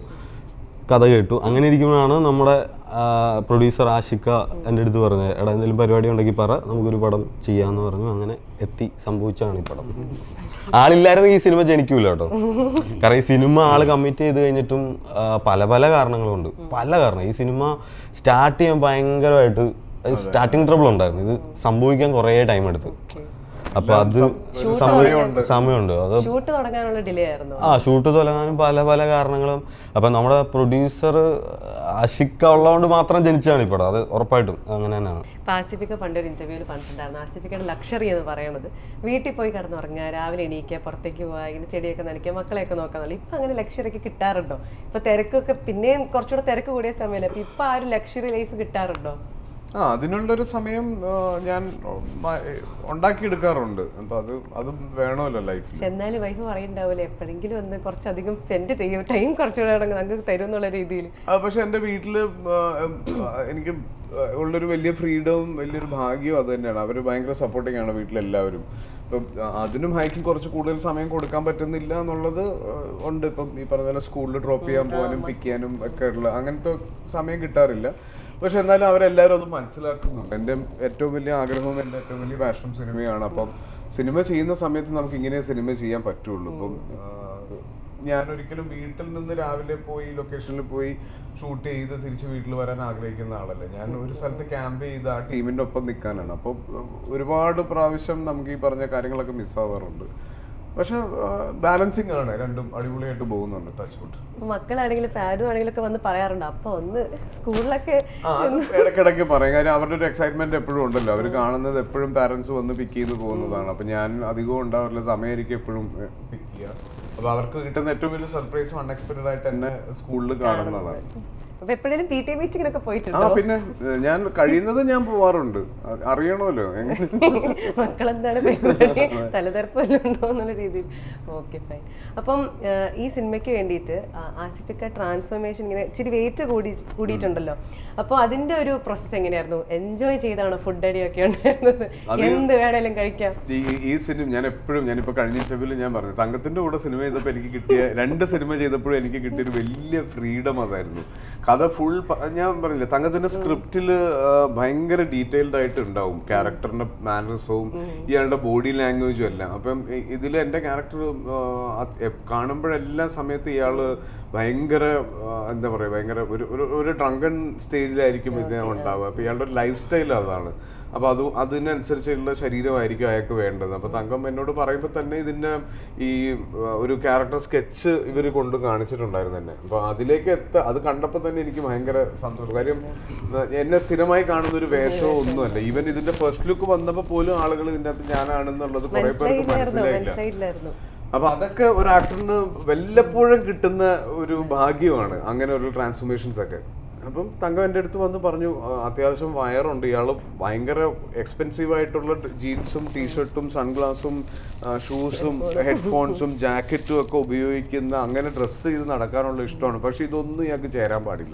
കഥ കേട്ടു അങ്ങനെ ഇരിക്കുമ്പോഴാണ് നമ്മുടെ പ്രൊഡ്യൂസർ ആഷിക്ക എൻ്റെ അടുത്ത് പറഞ്ഞത് എടാ എന്തെങ്കിലും പരിപാടി ഉണ്ടെങ്കിൽ പറ നമുക്കൊരു പടം ചെയ്യാമെന്ന് പറഞ്ഞു അങ്ങനെ എത്തി സംഭവിച്ചാണ് ഈ പടം ആളില്ലായിരുന്നെങ്കിൽ ഈ സിനിമ ജനിക്കൂല കേട്ടോ കാരണം ഈ സിനിമ ആൾ കമ്മിറ്റ് ചെയ്ത് കഴിഞ്ഞിട്ടും ആ, പല പല കാരണങ്ങളുണ്ട് പല കാരണം ഈ സിനിമ സ്റ്റാർട്ട് ചെയ്യാൻ ഭയങ്കരമായിട്ട് സ്റ്റാർട്ടിങ് ട്രബിൾ ഉണ്ടായിരുന്നു ഇത് സംഭവിക്കാൻ കുറേ ടൈം എടുത്തു അപ്പൊ അത് സമയം സമയമുണ്ട് അത് ഷൂട്ട് തുടങ്ങാനുള്ള ഡിലേ ആയിരുന്നു ആ ഷൂട്ട് തുടങ്ങാനും പല പല കാരണങ്ങളും അപ്പം നമ്മുടെ പ്രൊഡ്യൂസർ അഷിക്ക ഉള്ളതുകൊണ്ട് മാത്രം ജനിച്ചാണ് ഈ പടം അത് ഉറപ്പായിട്ടും അങ്ങനെ തന്നെയാണ് ഇപ്പൊ ആസിഫിക്ക പണ്ടൊരു ഇന്റർവ്യൂവിൽ പറഞ്ഞിട്ടുണ്ടായിരുന്നു ആസിഫിക്കയുടെ ലക്ഷറി എന്ന് പറയുന്നത് വീട്ടിൽ പോയി കിടന്നുറങ്ങുക രാവിലെ എണീക്കുക പുറത്തേക്ക് പോവുക ഇങ്ങനെ ചെടിയൊക്കെ നനയ്ക്കുക മക്കളെയൊക്കെ നോക്കാന്നുള്ളു ഇപ്പൊ അങ്ങനെ ലക്ഷറിയൊക്കെ കിട്ടാറുണ്ടോ ഇപ്പൊ തിരക്കൊക്കെ പിന്നെയും കുറച്ചുകൂടെ തിരക്ക് കൂടിയ സമയമല്ലേ അപ്പൊ ഇപ്പൊ ആ ഒരു ലക്ഷറി ലൈഫ് കിട്ടാറുണ്ടോ ആ അതിനുള്ളൊരു സമയം ആ, ഞാൻ മ- ഉണ്ടാക്കിയെടുക്കാറുണ്ട് അപ്പൊ അത് അതും വേണമല്ലോ ലൈഫിൽ പക്ഷെ എന്നാലും വൈഫ് പറയുണ്ടാവില്ലേ എപ്പോഴെങ്കിലും ഒന്ന് കുറച്ചധികം സ്പെൻഡ് ചെയ്യും ടൈം കുറച്ചുകൂടെ ഞങ്ങൾക്ക് തരും എന്നുള്ള രീതിയിൽ പക്ഷെ എൻ്റെ വീട്ടില് ആ, ആ, എനിക്ക് ആ, ഉള്ളൊരു വലിയ ഫ്രീഡവും വലിയൊരു ഭാഗ്യവും അത് തന്നെയാണ് അവർ ഭയങ്കര സപ്പോർട്ടിംഗ് ആണ് വീട്ടിലെല്ലാവരും ഇപ്പം ആ, അതിനും ഹൈക്കും കുറച്ച് കൂടുതൽ സമയം കൊടുക്കാൻ പറ്റുന്നില്ല എന്നുള്ളത് ആ, ഉണ്ട് ഇപ്പം ഈ പറഞ്ഞ പോലെ സ്കൂളിൽ ഡ്രോപ്പ് ചെയ്യാൻ പോകാനും പിക്ക് ചെയ്യാനും ഒക്കെ ഉള്ള അങ്ങനത്തെ സമയം കിട്ടാറില്ല പക്ഷെ എന്നാലും അവരെല്ലാവരും അത് മനസ്സിലാക്കുന്നുണ്ട് എൻ്റെ ഏറ്റവും വലിയ ആഗ്രഹവും എൻ്റെ ഏറ്റവും വലിയ പാഷനും സിനിമയാണ് അപ്പം സിനിമ ചെയ്യുന്ന സമയത്ത് നമുക്ക് ഇങ്ങനെ സിനിമ ചെയ്യാൻ പറ്റുള്ളൂ ഇപ്പം ആ, ഞാൻ ഒരിക്കലും വീട്ടിൽ നിന്ന് രാവിലെ പോയി ലൊക്കേഷനിൽ പോയി ഷൂട്ട് ചെയ്ത് തിരിച്ച് വീട്ടിൽ വരാൻ ആഗ്രഹിക്കുന്ന ആളല്ല ഞാൻ ഒരു സ്ഥലത്ത് ക്യാമ്പ് ചെയ്ത് ആ ടീമിന്റെ ഒപ്പം നിൽക്കാനാണ് അപ്പോൾ ഒരുപാട് പ്രാവശ്യം നമുക്ക് ഈ പറഞ്ഞ കാര്യങ്ങളൊക്കെ മിസ്സാവാറുണ്ട് പക്ഷെ ബാലൻസിങ് ആണ് രണ്ടും അടിപൊളിയായിട്ട് പോകുന്നുണ്ട് ടച്ച് വുഡ് മക്കളാണെങ്കിലും പാഡും ആണെങ്കിലും ഒക്കെ വന്ന് പറയാറുണ്ട് അപ്പൊ ഒന്ന് സ്കൂളിലൊക്കെ ആ, അത് ഇടയ്ക്കിടയ്ക്ക് പറയും കാര്യം അവരുടെ ഒരു എക്സൈറ്റ്മെന്റ് എപ്പോഴും ഉണ്ടല്ലോ അവർ കാണുന്നത് എപ്പോഴും പാരന്റ്സ് വന്ന് പിക്ക് ചെയ്ത് പോകുന്നതാണ് അപ്പൊ ഞാൻ അധികവും ഉണ്ടാവില്ല സമയമായിരിക്കും എപ്പോഴും പിക്ക് ചെയ്യുക അപ്പൊ അവർക്ക് കിട്ടുന്ന ഏറ്റവും വലിയ സർപ്രൈസും അൺഎക്സ്പെക്ടഡ് ആയിട്ട് എന്നെ സ്കൂളിൽ കാണുന്നതാണ് അപ്പൊ എപ്പോഴേലും പി ടി മീറ്റിങ്ങിനൊക്കെ ആ പോയിട്ടുണ്ടോ പിന്നെ ഏഹ്, ഞാൻ കഴിയുന്നത് ഞാൻ പോവാറുണ്ട് അ- അറിയണമല്ലോ എങ്ങനെ മക്കളെന്താണ് പരിപാടി തലതെറുപ്പ് വല്ലതും ഉണ്ടോ എന്നുള്ള രീതിയിൽ ഓക്കെ ഫൈൻ അപ്പം ആ, ഈ സിനിമയ്ക്ക് വേണ്ടിയിട്ട് ആ, ആസിഫിക്ക ട്രാൻസ്ഫോർമേഷൻ ഇങ്ങനെ ഇച്ചിരി വെയിറ്റ് കൂടി കൂടിയിട്ടുണ്ടല്ലോ അപ്പോൾ അതിന്റെ ഒരു പ്രോസസ്സ് എങ്ങനെയായിരുന്നു എൻജോയ് ചെയ്താണോ ഫുഡ് അടിയൊക്കെ ഉണ്ടായിരുന്നത് എന്ത് വേണേലും കഴിക്കാം ഈ ഈ സിനിമ ഞാൻ എപ്പോഴും ഞാനിപ്പോ കഴിഞ്ഞ ഇന്റർവ്യൂവിൽ ഞാൻ പറഞ്ഞു തങ്കത്തിന്റെ കൂടെ സിനിമ ചെയ്തപ്പോൾ എനിക്ക് കിട്ടിയ രണ്ട് സിനിമ ചെയ്തപ്പോഴും എനിക്ക് കിട്ടിയ ഒരു വലിയ ഫ്രീഡം അതായിരുന്നു കഥ ഫുൾ ഞാൻ പറഞ്ഞില്ലേ തങ്കത്തിന്റെ സ്ക്രിപ്റ്റിൽ ഭയങ്കര ഡീറ്റെയിൽഡ് ആയിട്ട് ഉണ്ടാവും ക്യാരക്ടറിന്റെ മാനറിസവും ഇയാളുടെ ബോഡി ലാംഗ്വേജും എല്ലാം അപ്പം ഇ- ഇതില് എന്റെ ക്യാരക്ടർ കാണുമ്പോഴെല്ലാം സമയത്ത് ഇയാള് ഭയങ്കര ആ, എന്താ പറയാ ഭയങ്കര ഒരു ഒരു- ഒരു ഡ്രങ്കൺ സ്റ്റേജിലായിരിക്കും ഇത് ഉണ്ടാവുക അപ്പൊ ഇയാളുടെ ഒരു ലൈഫ് സ്റ്റൈൽ അതാണ് അപ്പൊ അത് അതിനനുസരിച്ചുള്ള ശരീരമായിരിക്കും അയാൾക്ക് വേണ്ടത് അപ്പൊ തങ്കം എന്നോട് പറയുമ്പോൾ തന്നെ ഇതിന്റെ ഈ ആ, ഒരു ക്യാരക്ടർ സ്കെച്ച് ഇവർ കൊണ്ട് കാണിച്ചിട്ടുണ്ടായിരുന്നു എന്നെ അപ്പൊ അതിലേക്ക് എത്ത അത് കണ്ടപ്പോൾ തന്നെ എനിക്ക് ഭയങ്കര സന്തോഷം കാര്യം ആ, എന്നെ സ്ഥിരമായി കാണുന്ന ഒരു വേഷമോ ഒന്നുമല്ല ഈവൻ ഇതിന്റെ ഫസ്റ്റ് ലുക്ക് വന്നപ്പോൾ പോലും ആളുകൾ ഇതിന്റെ അകത്ത് ഞാനാണെന്നുള്ളത് കുറെ പേർക്ക് മനസ്സിലായില്ലായിരുന്നു മനസ്സിലായില്ല മനസ്സിലായില്ലായിരുന്നു അപ്പൊ അതൊക്കെ ഒരു ആക്ടറിന് വല്ലപ്പോഴും കിട്ടുന്ന ഒരു ഭാഗ്യമാണ് അങ്ങനെ ഒരു ട്രാൻസ്ഫോർമേഷൻസ് ഒക്കെ അപ്പം തങ്കം എൻ്റെ അടുത്ത് വന്ന് പറഞ്ഞു "ആ, അത്യാവശ്യം വയറുണ്ട് ഇയാൾ ഭയങ്കര എക്സ്പെൻസീവ് ആയിട്ടുള്ള ജീൻസും ടീഷർട്ടും സൺഗ്ലാസും ഷൂസും ഹെഡ്ഫോൺസും ജാക്കറ്റും ഒക്കെ ഉപയോഗിക്കുന്ന അങ്ങനെ ഡ്രസ്സ് ചെയ്ത് നടക്കാനുള്ള ഇഷ്ടമാണ് പക്ഷെ ഇതൊന്നും ഇയാൾക്ക് ചേരാൻ പാടില്ല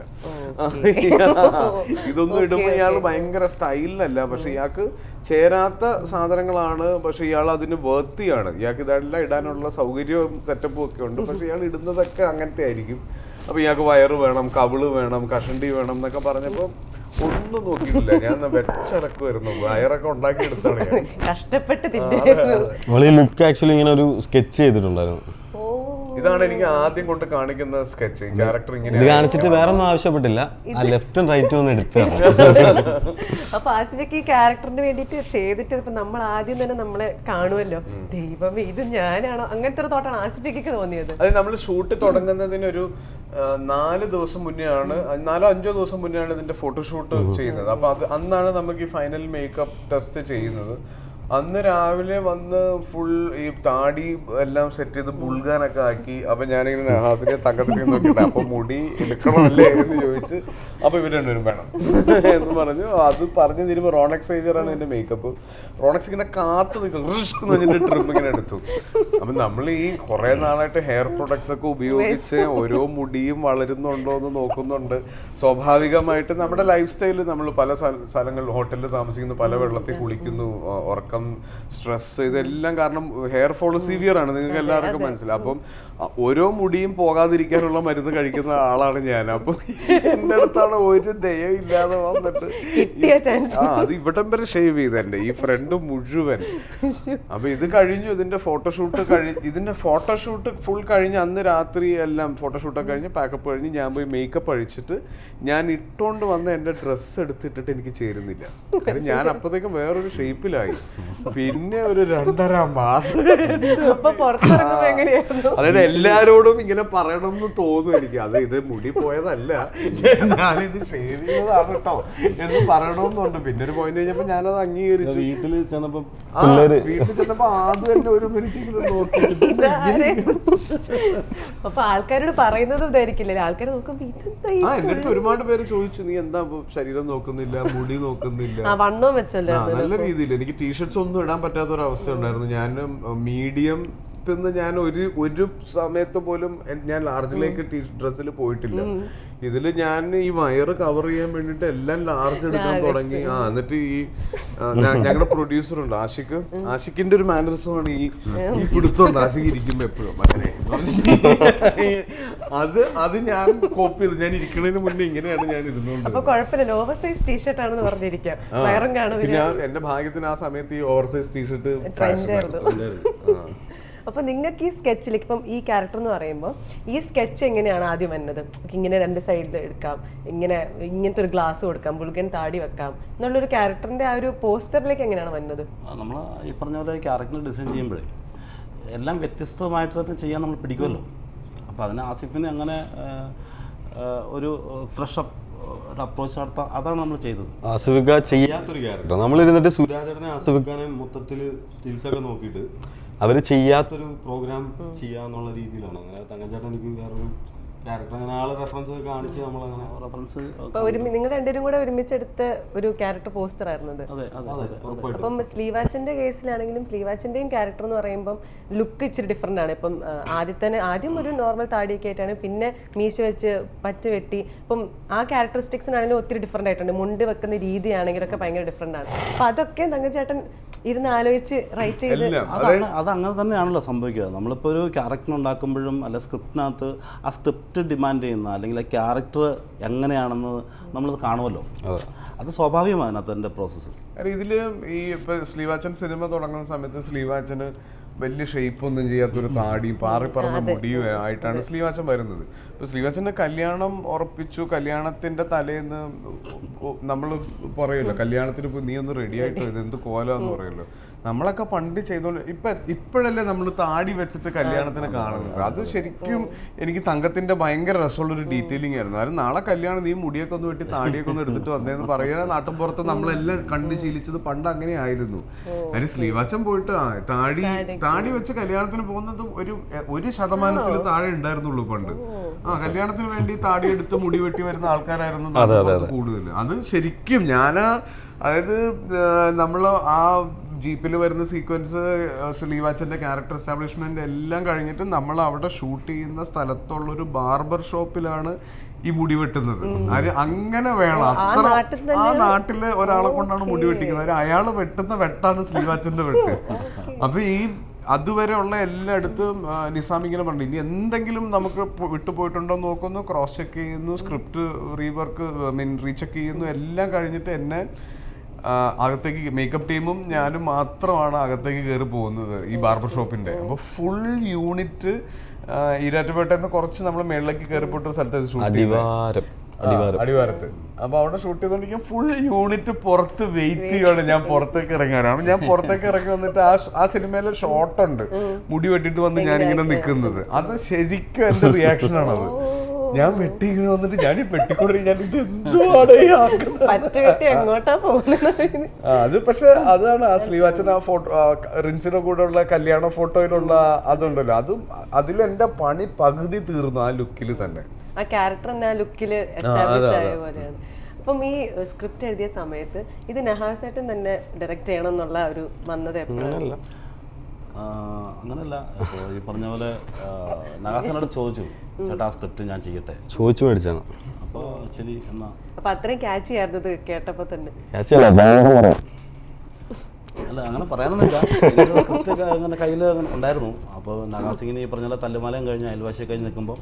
ഇതൊന്നും ഇടുമ്പോൾ ഇയാൾ ഭയങ്കര സ്റ്റൈലിലല്ല പക്ഷെ ഇയാൾക്ക് ചേരാത്ത സാധനങ്ങളാണ് പക്ഷെ ഇയാൾ അതിന് വേർത്തിയാണ് ഇയാൾക്ക് ഇതെല്ലാം ഇടാനുള്ള സൗകര്യവും സെറ്റപ്പും ഒക്കെ ഉണ്ട് പക്ഷെ ഇയാൾ ഇടുന്നതൊക്കെ അങ്ങനത്തെ ആയിരിക്കും അപ്പൊ ഇയാൾക്ക് വയറ് വേണം കവിള് വേണം കഷണ്ടി വേണം എന്നൊക്കെ പറഞ്ഞപ്പോ ഒന്നും നോക്കിയിട്ടില്ല ഞാൻ വെച്ചിറക്കുമായിരുന്നു വയറൊക്കെ ഉണ്ടാക്കിയെടുത്താണ് ഞാൻ കഷ്ടപ്പെട്ട് തിന്നായിരുന്നു നമ്മൾ ഈ ലുക്ക് ആക്ച്വലി ഇങ്ങനെ ഒരു സ്കെച്ച് ചെയ്തിട്ടുണ്ടായിരുന്നു ഓ ഇതാണ് എനിക്ക് ആദ്യം കൊണ്ട് കാണിക്കുന്ന സ്കെച്ച് ക്യാരക്ടർ ഇത് ഇങ്ങനെ കാണിച്ചിട്ട് വേറെ ഒന്നും ആവശ്യപ്പെട്ടില്ല ആ ലെഫ്റ്റും റൈറ്റും ഒന്ന് എടുത്താണ് അപ്പൊ ആസിഫിക്ക് ഈ ക്യാരക്ടറിന് വേണ്ടിയിട്ട് ചെയ്തിട്ട് ഇപ്പൊ നമ്മൾ ആദ്യം തന്നെ നമ്മളെ കാണുമല്ലോ ദൈവമേ ഇത് ഞാനാണോ അങ്ങനത്തെ ഒരു തോട്ടാണ് ആസിഫിക്ക് തോന്നിയത് അത് നമ്മൾ ഷൂട്ട് തുടങ്ങുന്നതിന് ഒരു ആ, നാല് ദിവസം മുന്നേ ആണ് നാലോ അഞ്ചോ ദിവസം മുന്നേ ആണ് ഇതിന്റെ ഫോട്ടോഷൂട്ട് ചെയ്യുന്നത് അപ്പൊ അത് അന്നാണ് നമുക്ക് ഈ ഫൈനൽ മേക്കപ്പ് ടെസ്റ്റ് ചെയ്യുന്നത് അന്ന് രാവിലെ വന്ന് ഫുൾ ഈ താടി എല്ലാം സെറ്റ് ചെയ്ത് ബുൾഗാനൊക്കെ ആക്കി അപ്പൊ ഞാനിങ്ങനെ നഹാസിനെ തങ്കത്തിൽ നോക്കിയിട്ട് അപ്പൊ മുടി എടുക്കണമല്ലേ എന്ന് ചോദിച്ച് അപ്പൊ ഇവര് രണ്ടുപേരും വേണം എന്ന് പറഞ്ഞു അത് പറഞ്ഞു തരുമ്പോ റോണക്സ് സേവിയർ ആണ് എന്റെ മേക്കപ്പ് റോണക്സ് ഇങ്ങനെ കാത്തു നിൽക്കും റിസ്ക് എന്ന് പറഞ്ഞിട്ട് ട്രിപ്പ് ഇങ്ങനെ എടുത്തു അപ്പൊ നമ്മൾ ഈ കുറെ നാളായിട്ട് ഹെയർ പ്രൊഡക്ട്സ് ഒക്കെ ഉപയോഗിച്ച് ഓരോ മുടിയും വളരുന്നുണ്ടോ എന്ന് നോക്കുന്നുണ്ട് സ്വാഭാവികമായിട്ട് നമ്മുടെ ലൈഫ് സ്റ്റൈലിൽ നമ്മൾ പല സ്ഥല- സ്ഥലങ്ങളിൽ ഹോട്ടലിൽ താമസിക്കുന്നു പല വെള്ളത്തിൽ കുളിക്കുന്നു ഉ- ഉറക്കം സ്ട്രെസ് ഇതെല്ലാം കാരണം ഹെയർ ഫോൾ സിവിയർ ആണ് നിങ്ങൾക്ക് എല്ലാവർക്കും മനസ്സിലാവും അപ്പം അ- ഓരോ മുടിയും പോകാതിരിക്കാനുള്ള മരുന്ന് കഴിക്കുന്ന ആളാണ് ഞാൻ അപ്പൊ എന്റെ അടുത്താണ് ഒരു ദയം ഇല്ലാതെ വന്നിട്ട് കിട്ടിയ chance. ആ അത് ഇവിടം വരെ ഷേവ് ചെയ്ത എന്റെ ഈ ഫ്രണ്ട് മുഴുവൻ അപ്പൊ ഇത് കഴിഞ്ഞു ഇതിന്റെ ഫോട്ടോഷൂട്ട് കഴി ഇതിന്റെ ഫോട്ടോഷൂട്ട് ഫുൾ കഴിഞ്ഞ് അന്ന് രാത്രി എല്ലാം ഫോട്ടോഷൂട്ടൊക്കെ കഴിഞ്ഞ് പാക്കപ്പ് കഴിഞ്ഞ് ഞാൻ പോയി മേക്കപ്പ് അഴിച്ചിട്ട് ഞാൻ ഇട്ടോണ്ട് വന്ന എന്റെ ഡ്രസ്സ് എടുത്തിട്ടിട്ട് എനിക്ക് ചേരുന്നില്ല കാര്യം ഞാൻ അപ്പത്തേക്കും വേറൊരു ഷേപ്പിലായി പിന്നെ ഒരു രണ്ടര മാസം അപ്പൊ പുറത്തിറങ്ങുമ്പോ എങ്ങനെയായിരുന്നു അതായത് എല്ലാരോടും ഇങ്ങനെ പറയണം എന്ന് തോന്നും എനിക്ക് അത് ഇത് മുടി പോയതല്ല ഞാനിത് ഷേവ് ചെയ്തതാണ് കേട്ടോ എന്ന് പറയണമെന്നുണ്ട് പിന്നെ ഒരു പോയിന്റ് കഴിഞ്ഞപ്പോ ഞാനത് അംഗീകരിച്ചു വീട്ടിൽ ചെന്നപ്പോ ആ, വീട്ടിൽ ചെന്നപ്പോ ആദ്യം എന്നെ ഒരു മിനിറ്റ് ഇങ്ങനെ നോക്കിയിട്ട് ഇതാരെ? അപ്പൊ ആൾക്കാരോട് പറയുന്നതും ഇതായിരിക്കില്ലേ ആൾക്കാർ നോക്കുമ്പോ ഇതെന്താ ഈ ആ എന്റെ അടുത്ത് ഒരുപാട് പേര് ചോദിച്ചു നീ എന്താ ഇപ്പൊ ശരീരം നോക്കുന്നില്ല മുടി നോക്കുന്നില്ല ആ വണ്ണവും വെച്ചല്ലോ ആ, നല്ല രീതിയിൽ എനിക്ക് ടീഷർട്സ് ഒന്നും ഇടാൻ പറ്റാത്ത ഒരു അവസ്ഥ ഉണ്ടായിരുന്നു ഞാൻ മീഡിയം നിന്ന് ഞാൻ ഒരു ഒരു സമയത്ത് പോലും എൻ- ഞാൻ ലാർജിലേക്ക് ഡ്രസ്സിൽ പോയിട്ടില്ല ഇതില് ഞാൻ ഈ വയറ് കവർ ചെയ്യാൻ വേണ്ടിട്ട് എല്ലാം ലാർജ് എടുക്കാൻ തുടങ്ങി ആ എന്നിട്ട് ഈ ഞങ്ങളുടെ പ്രൊഡ്യൂസർ ഉണ്ട് ആഷിക്ക് ആഷിക്കിന്റെ ഒരു മാനറിസമാണ് ഈ ഈ പിടുത്തമുണ്ട് ആഷിക്ക് ഇരിക്കുമ്പോ എപ്പോഴും അങ്ങനെ അത് അത് ഞാൻ കോപ്പി ചെയ്തു ഞാൻ ഇരിക്കുന്നതിന് മുന്നേ ഇങ്ങനെയാണ് ഞാൻ ഇരുന്നുകൊണ്ട് അപ്പൊ കുഴപ്പമില്ല ഓവർ സൈസ് ടീഷർട്ട് ആണെന്ന് പറഞ്ഞിരിക്കാം ആ. വയറും കാണും പിന്നെ ആ- എന്റെ ഭാഗ്യത്തിന് ആ സമയത്ത് ഈ ഓവർ സൈസ് ടീഷർട്ട് അപ്പൊ നിങ്ങൾക്ക് ഈ സ്കെച്ചിൽ ഇപ്പം ഈ ക്യാരക്ടർ എന്ന് പറയുമ്പോൾ ഈ സ്കെച്ച് എങ്ങനെയാണ് ആദ്യം വന്നത് ഇങ്ങനെ രണ്ട് സൈഡിൽ എടുക്കാം ഇങ്ങനെ ഇങ്ങനത്തെ ഒരു ഗ്ലാസ് കൊടുക്കാം ബുൾഗൻ താടി വെക്കാം എന്നുള്ളൊരു ക്യാരക്ടറിന്റെ ആ ഒരു പോസ്റ്ററിലേക്ക് എങ്ങനെയാണ് വന്നത് നമ്മൾ ഈ പറഞ്ഞ പോലെ ക്യാരക്ടർ ഡിസൈൻ ചെയ്യുമ്പോഴേ എല്ലാം വ്യത്യസ്തമായിട്ട് തന്നെ ചെയ്യാൻ നമ്മൾ പിടിക്കുമല്ലോ അപ്പോൾ അതിന് ആസിഫിന് അങ്ങനെ ആ, ആ, ഒരു ഫ്രഷ് അപ്പ് ഒരു അപ്രോച്ച് നടത്താം അതാണ് നമ്മൾ ചെയ്തത് ആസിഫിക്ക ചെയ്യാത്തൊരു ക്യാരക്ടർ നമ്മളിരുന്നിട്ട് സുരാജേട്ടനെ ആസിഫിക്കാനെ മൊത്തത്തിൽ സ്റ്റിൽസ് ഒക്കെ നോക്കിയിട്ട് അവര് ചെയ്യാത്തൊരു പ്രോഗ്രാം ചെയ്യാന്നുള്ള രീതിയിലാണ് അങ്ങനെ തങ്കച്ചേട്ടൻ എനിക്ക് വേറൊരു ക്യാരക്ടർ അങ്ങനെ ആളെ റെഫറൻസ് ഒക്കെ കാണിച്ച് നമ്മളങ്ങനെ റെഫറൻസ് അപ്പൊ ഒരു നിങ്ങൾ രണ്ടുപേരും കൂടെ ഒരുമിച്ചെടുത്ത ഒരു ക്യാരക്ടർ പോസ്റ്റർ ആയിരുന്നത് അതെ അതെ അതെ ഉറപ്പായിട്ടും അപ്പം സ്ലീവാച്ചിന്റെ കേസിലാണെങ്കിലും സ്ലീവാച്ചിന്റെയും ക്യാരക്ടർ എന്ന് പറയുമ്പോൾ ലുക്ക് ഇച്ചിരി ഡിഫറെന്റ് ആണ് ഇപ്പം ആ, ആദ്യത്തെ ആദ്യം ഒരു നോർമൽ താടിയൊക്കെ ആയിട്ടാണ് പിന്നെ മീശ വെച്ച് പറ്റ വെട്ടി ഇപ്പം ആ ക്യാരക്ടറിസ്റ്റിക്സിനാണെങ്കിലും ഒത്തിരി ഡിഫറെന്റ് ആയിട്ടുണ്ട് മുണ്ട് വെക്കുന്ന രീതിയാണെങ്കിലൊക്കെ ഭയങ്കര ഡിഫറെന്റ് ആണ് അപ്പൊ അതൊക്കെ തങ്കച്ചേട്ടൻ ഇരുന്ന് ആലോചിച്ച് റൈറ്റ് ചെയ്ത് എല്ലാം അതാണ് അത് അങ്ങനെ തന്നെയാണല്ലോ സംഭവിക്കുക നമ്മളിപ്പോൾ ഒരു ക്യാരക്ടർ ഉണ്ടാക്കുമ്പോഴും അല്ല സ്ക്രിപ്റ്റിനകത്ത് ആ സ്ക്രിപ്റ്റ് ഡിമാൻഡ് ചെയ്യുന്ന അല്ലെങ്കിൽ ആ ക്യാരക്ടർ എങ്ങനെയാണെന്ന് നമ്മളത് കാണുമല്ലോ അത് സ്വാഭാവികമാണ് അതിനകത്ത് എൻ്റെ പ്രോസസ്സ് കാരണം ഇതില് ഈ ഇപ്പൊ സ്ലീവാച്ചൻ സിനിമ തുടങ്ങുന്ന സമയത്ത് സ്ലീവാച്ചന് വലിയ ഷേപ്പ് ഒന്നും ചെയ്യാത്തൊരു താടിയും പാറി പറന്ന മുടിയും ആയിട്ടാണ് സ്ലീവാച്ചൻ വരുന്നത് ഇപ്പൊ സ്ലീവാച്ചന്റെ കല്യാണം ഉറപ്പിച്ചു കല്യാണത്തിന്റെ തലേന്ന് നമ്മൾ പറയുമല്ലോ കല്യാണത്തിന് പോയി നീ ഒന്ന് റെഡി ആയിട്ട് ഇത് എന്ത് കോലാന്ന് പറയുമല്ലോ നമ്മളൊക്കെ പണ്ട് ചെയ്തോണ്ട് ഇപ്പൊ ഇപ്പോഴല്ലേ നമ്മൾ താടി വെച്ചിട്ട് കല്യാണത്തിന് കാണുന്നത് അത് ശരിക്കും എനിക്ക് തങ്കത്തിന്റെ ഭയങ്കര രസമുള്ള ഒരു ഡീറ്റെയിലിംഗ് ആയിരുന്നു കാരണം നാളെ കല്യാണം നീ മുടിയൊക്കെ ഒന്ന് വെട്ടി താടിയൊക്കെ ഒന്ന് എടുത്തിട്ട് വന്നേന്ന് പറയുക നാട്ടിൻപുറത്ത് നമ്മളെല്ലാം കണ്ട് ശീലിച്ചത് പണ്ട് അങ്ങനെ ആയിരുന്നു കാര്യം ശ്രീവാച്ചൻ പോയിട്ട് ആ താടി താടി വെച്ച് കല്യാണത്തിന് പോകുന്നത് ഒരു ഒരു ശതമാനത്തിൽ താഴെ ഉണ്ടായിരുന്നുള്ളൂ പണ്ട് ആ കല്യാണത്തിന് വേണ്ടി താടി എടുത്ത് മുടി വെട്ടി വരുന്ന ആൾക്കാരായിരുന്നു നാട്ടിൻപുറത്ത് കൂടുതൽ അത് ശരിക്കും ഞാനാ അതായത് നമ്മൾ ആ ജീപ്പിൽ വരുന്ന സീക്വൻസ് സ്ലീവാച്ചന്റെ ക്യാരക്ടർ എസ്റ്റാബ്ലിഷ്മെന്റ് എല്ലാം കഴിഞ്ഞിട്ട് നമ്മൾ അവിടെ ഷൂട്ട് ചെയ്യുന്ന സ്ഥലത്തുള്ള ഒരു ബാർബർ ഷോപ്പിലാണ് ഈ മുടി വെട്ടുന്നത് അത് അങ്ങനെ വേണം അത്ര നാട്ടിൽ ആ നാട്ടിലെ ഒരാളെ കൊണ്ടാണ് മുടി വെട്ടിക്കുന്നത് അയാൾ വെട്ടുന്ന വെട്ടാണ് സ്ലീവാച്ചന്റെ വെട്ട് അപ്പൊ ഈ അതുവരെ ഉള്ള എല്ലായിടത്തും ആ, നിസാം ഇങ്ങനെ പറഞ്ഞു ഇനി എന്തെങ്കിലും നമുക്ക് പോ- വിട്ടുപോയിട്ടുണ്ടോ എന്ന് നോക്കുന്നു ക്രോസ് ചെക്ക് ചെയ്യുന്നു സ്ക്രിപ്റ്റ് റീവർക്ക് മീൻ റീചെക്ക് ചെയ്യുന്നു എല്ലാം കഴിഞ്ഞിട്ട് എന്നെ ആ, അകത്തേക്ക് മേക്കപ്പ് ടീമും ഞാനും മാത്രമാണ് അകത്തേക്ക് കയറി പോകുന്നത് ഈ ബാർബർ ഷോപ്പിന്റെ അപ്പൊ ഫുൾ യൂണിറ്റ് ഈരാറ്റുപേട്ടന്ന് കുറച്ച് നമ്മൾ മേളിലേക്ക് കയറി പോയിട്ട് ഒരു സ്ഥലത്ത് ഷൂട്ട് അടിവാരം അടിവാരം അടിവാരത്ത് അപ്പൊ അവിടെ ഷൂട്ട് ചെയ്തോണ്ടിരിക്കും ഫുൾ യൂണിറ്റ് പുറത്ത് വെയിറ്റ് ചെയ്യുകയാണ് ഞാൻ പുറത്തേക്ക് ഇറങ്ങാനാണ് ഞാൻ പുറത്തേക്ക് ഇറങ്ങി വന്നിട്ട് ആ ആ സിനിമയിലെ ഷോട്ട് ഉണ്ട് മുടി വെട്ടിട്ട് വന്ന് ഞാൻ ഇങ്ങനെ നിൽക്കുന്നത് അത് ശരിക്കും എന്റെ റിയാക്ഷൻ ആണത് ഞാൻ വെട്ടി ഇങ്ങനെ വന്നിട്ട് ഞാൻ ഈ പെട്ടിക്കൊണ്ട് ഞാൻ ഇത് എന്തുവാണ് ഈ ആക്കുന്നത് പറ്റ വെട്ടി എങ്ങോട്ടാ പോകുന്നത് ആ, അത് പക്ഷെ അതാണ് ആ ശ്രീവാച്ചൻ ആ ഫോട്ടോ റിൻസിന്റെ കൂടെ ഉള്ള കല്യാണ ഫോട്ടോയിലുള്ള അതുണ്ടല്ലോ അതും അതിൽ എന്റെ പണി പകുതി തീർന്നു ആ ലുക്കിൽ തന്നെ ആ ക്യാരക്ടറിന്റെ ആ ലുക്കില് എസ്റ്റാബ്ലിഷ്ഡ് ആയ പോലെയാണ് അപ്പം ഈ സ്ക്രിപ്റ്റ് എഴുതിയ സമയത്ത് ഇത് നഹാസേട്ടൻ തന്നെ ഡയറക്റ്റ് ചെയ്യണം എന്നുള്ള ഒരു വന്നത് എപ്പോഴാണ് അങ്ങനെയല്ല ആ, അങ്ങനല്ല ഇപ്പോൾ ഈ പറഞ്ഞ പോലെ ആ, നഗാസനോട് ചോദിച്ചു ചേട്ടാ ആ സ്ക്രിപ്റ്റ് ഞാൻ ചെയ്യട്ടെ ചോദിച്ചു മേടിച്ചാണ് അപ്പോൾ ശരി എന്നാ അപ്പൊ അത്രയും ക്യാച്ച് ചെയ്യാറുന്നത് കേട്ടപ്പോ തന്നെ അല്ല അങ്ങനെ പറയാനൊന്നുമില്ല സ്ക്രിപ്റ്റ് ഒക്കെ അങ്ങനെ കയ്യിൽ അങ്ങനെ ഉണ്ടായിരുന്നു അപ്പോൾ നഗാസിങ്ങിന് ഈ പറഞ്ഞ പോലെ തല്ലുമാലയും കഴിഞ്ഞ് അയൽവാശി കഴിഞ്ഞ് നിൽക്കുമ്പോൾ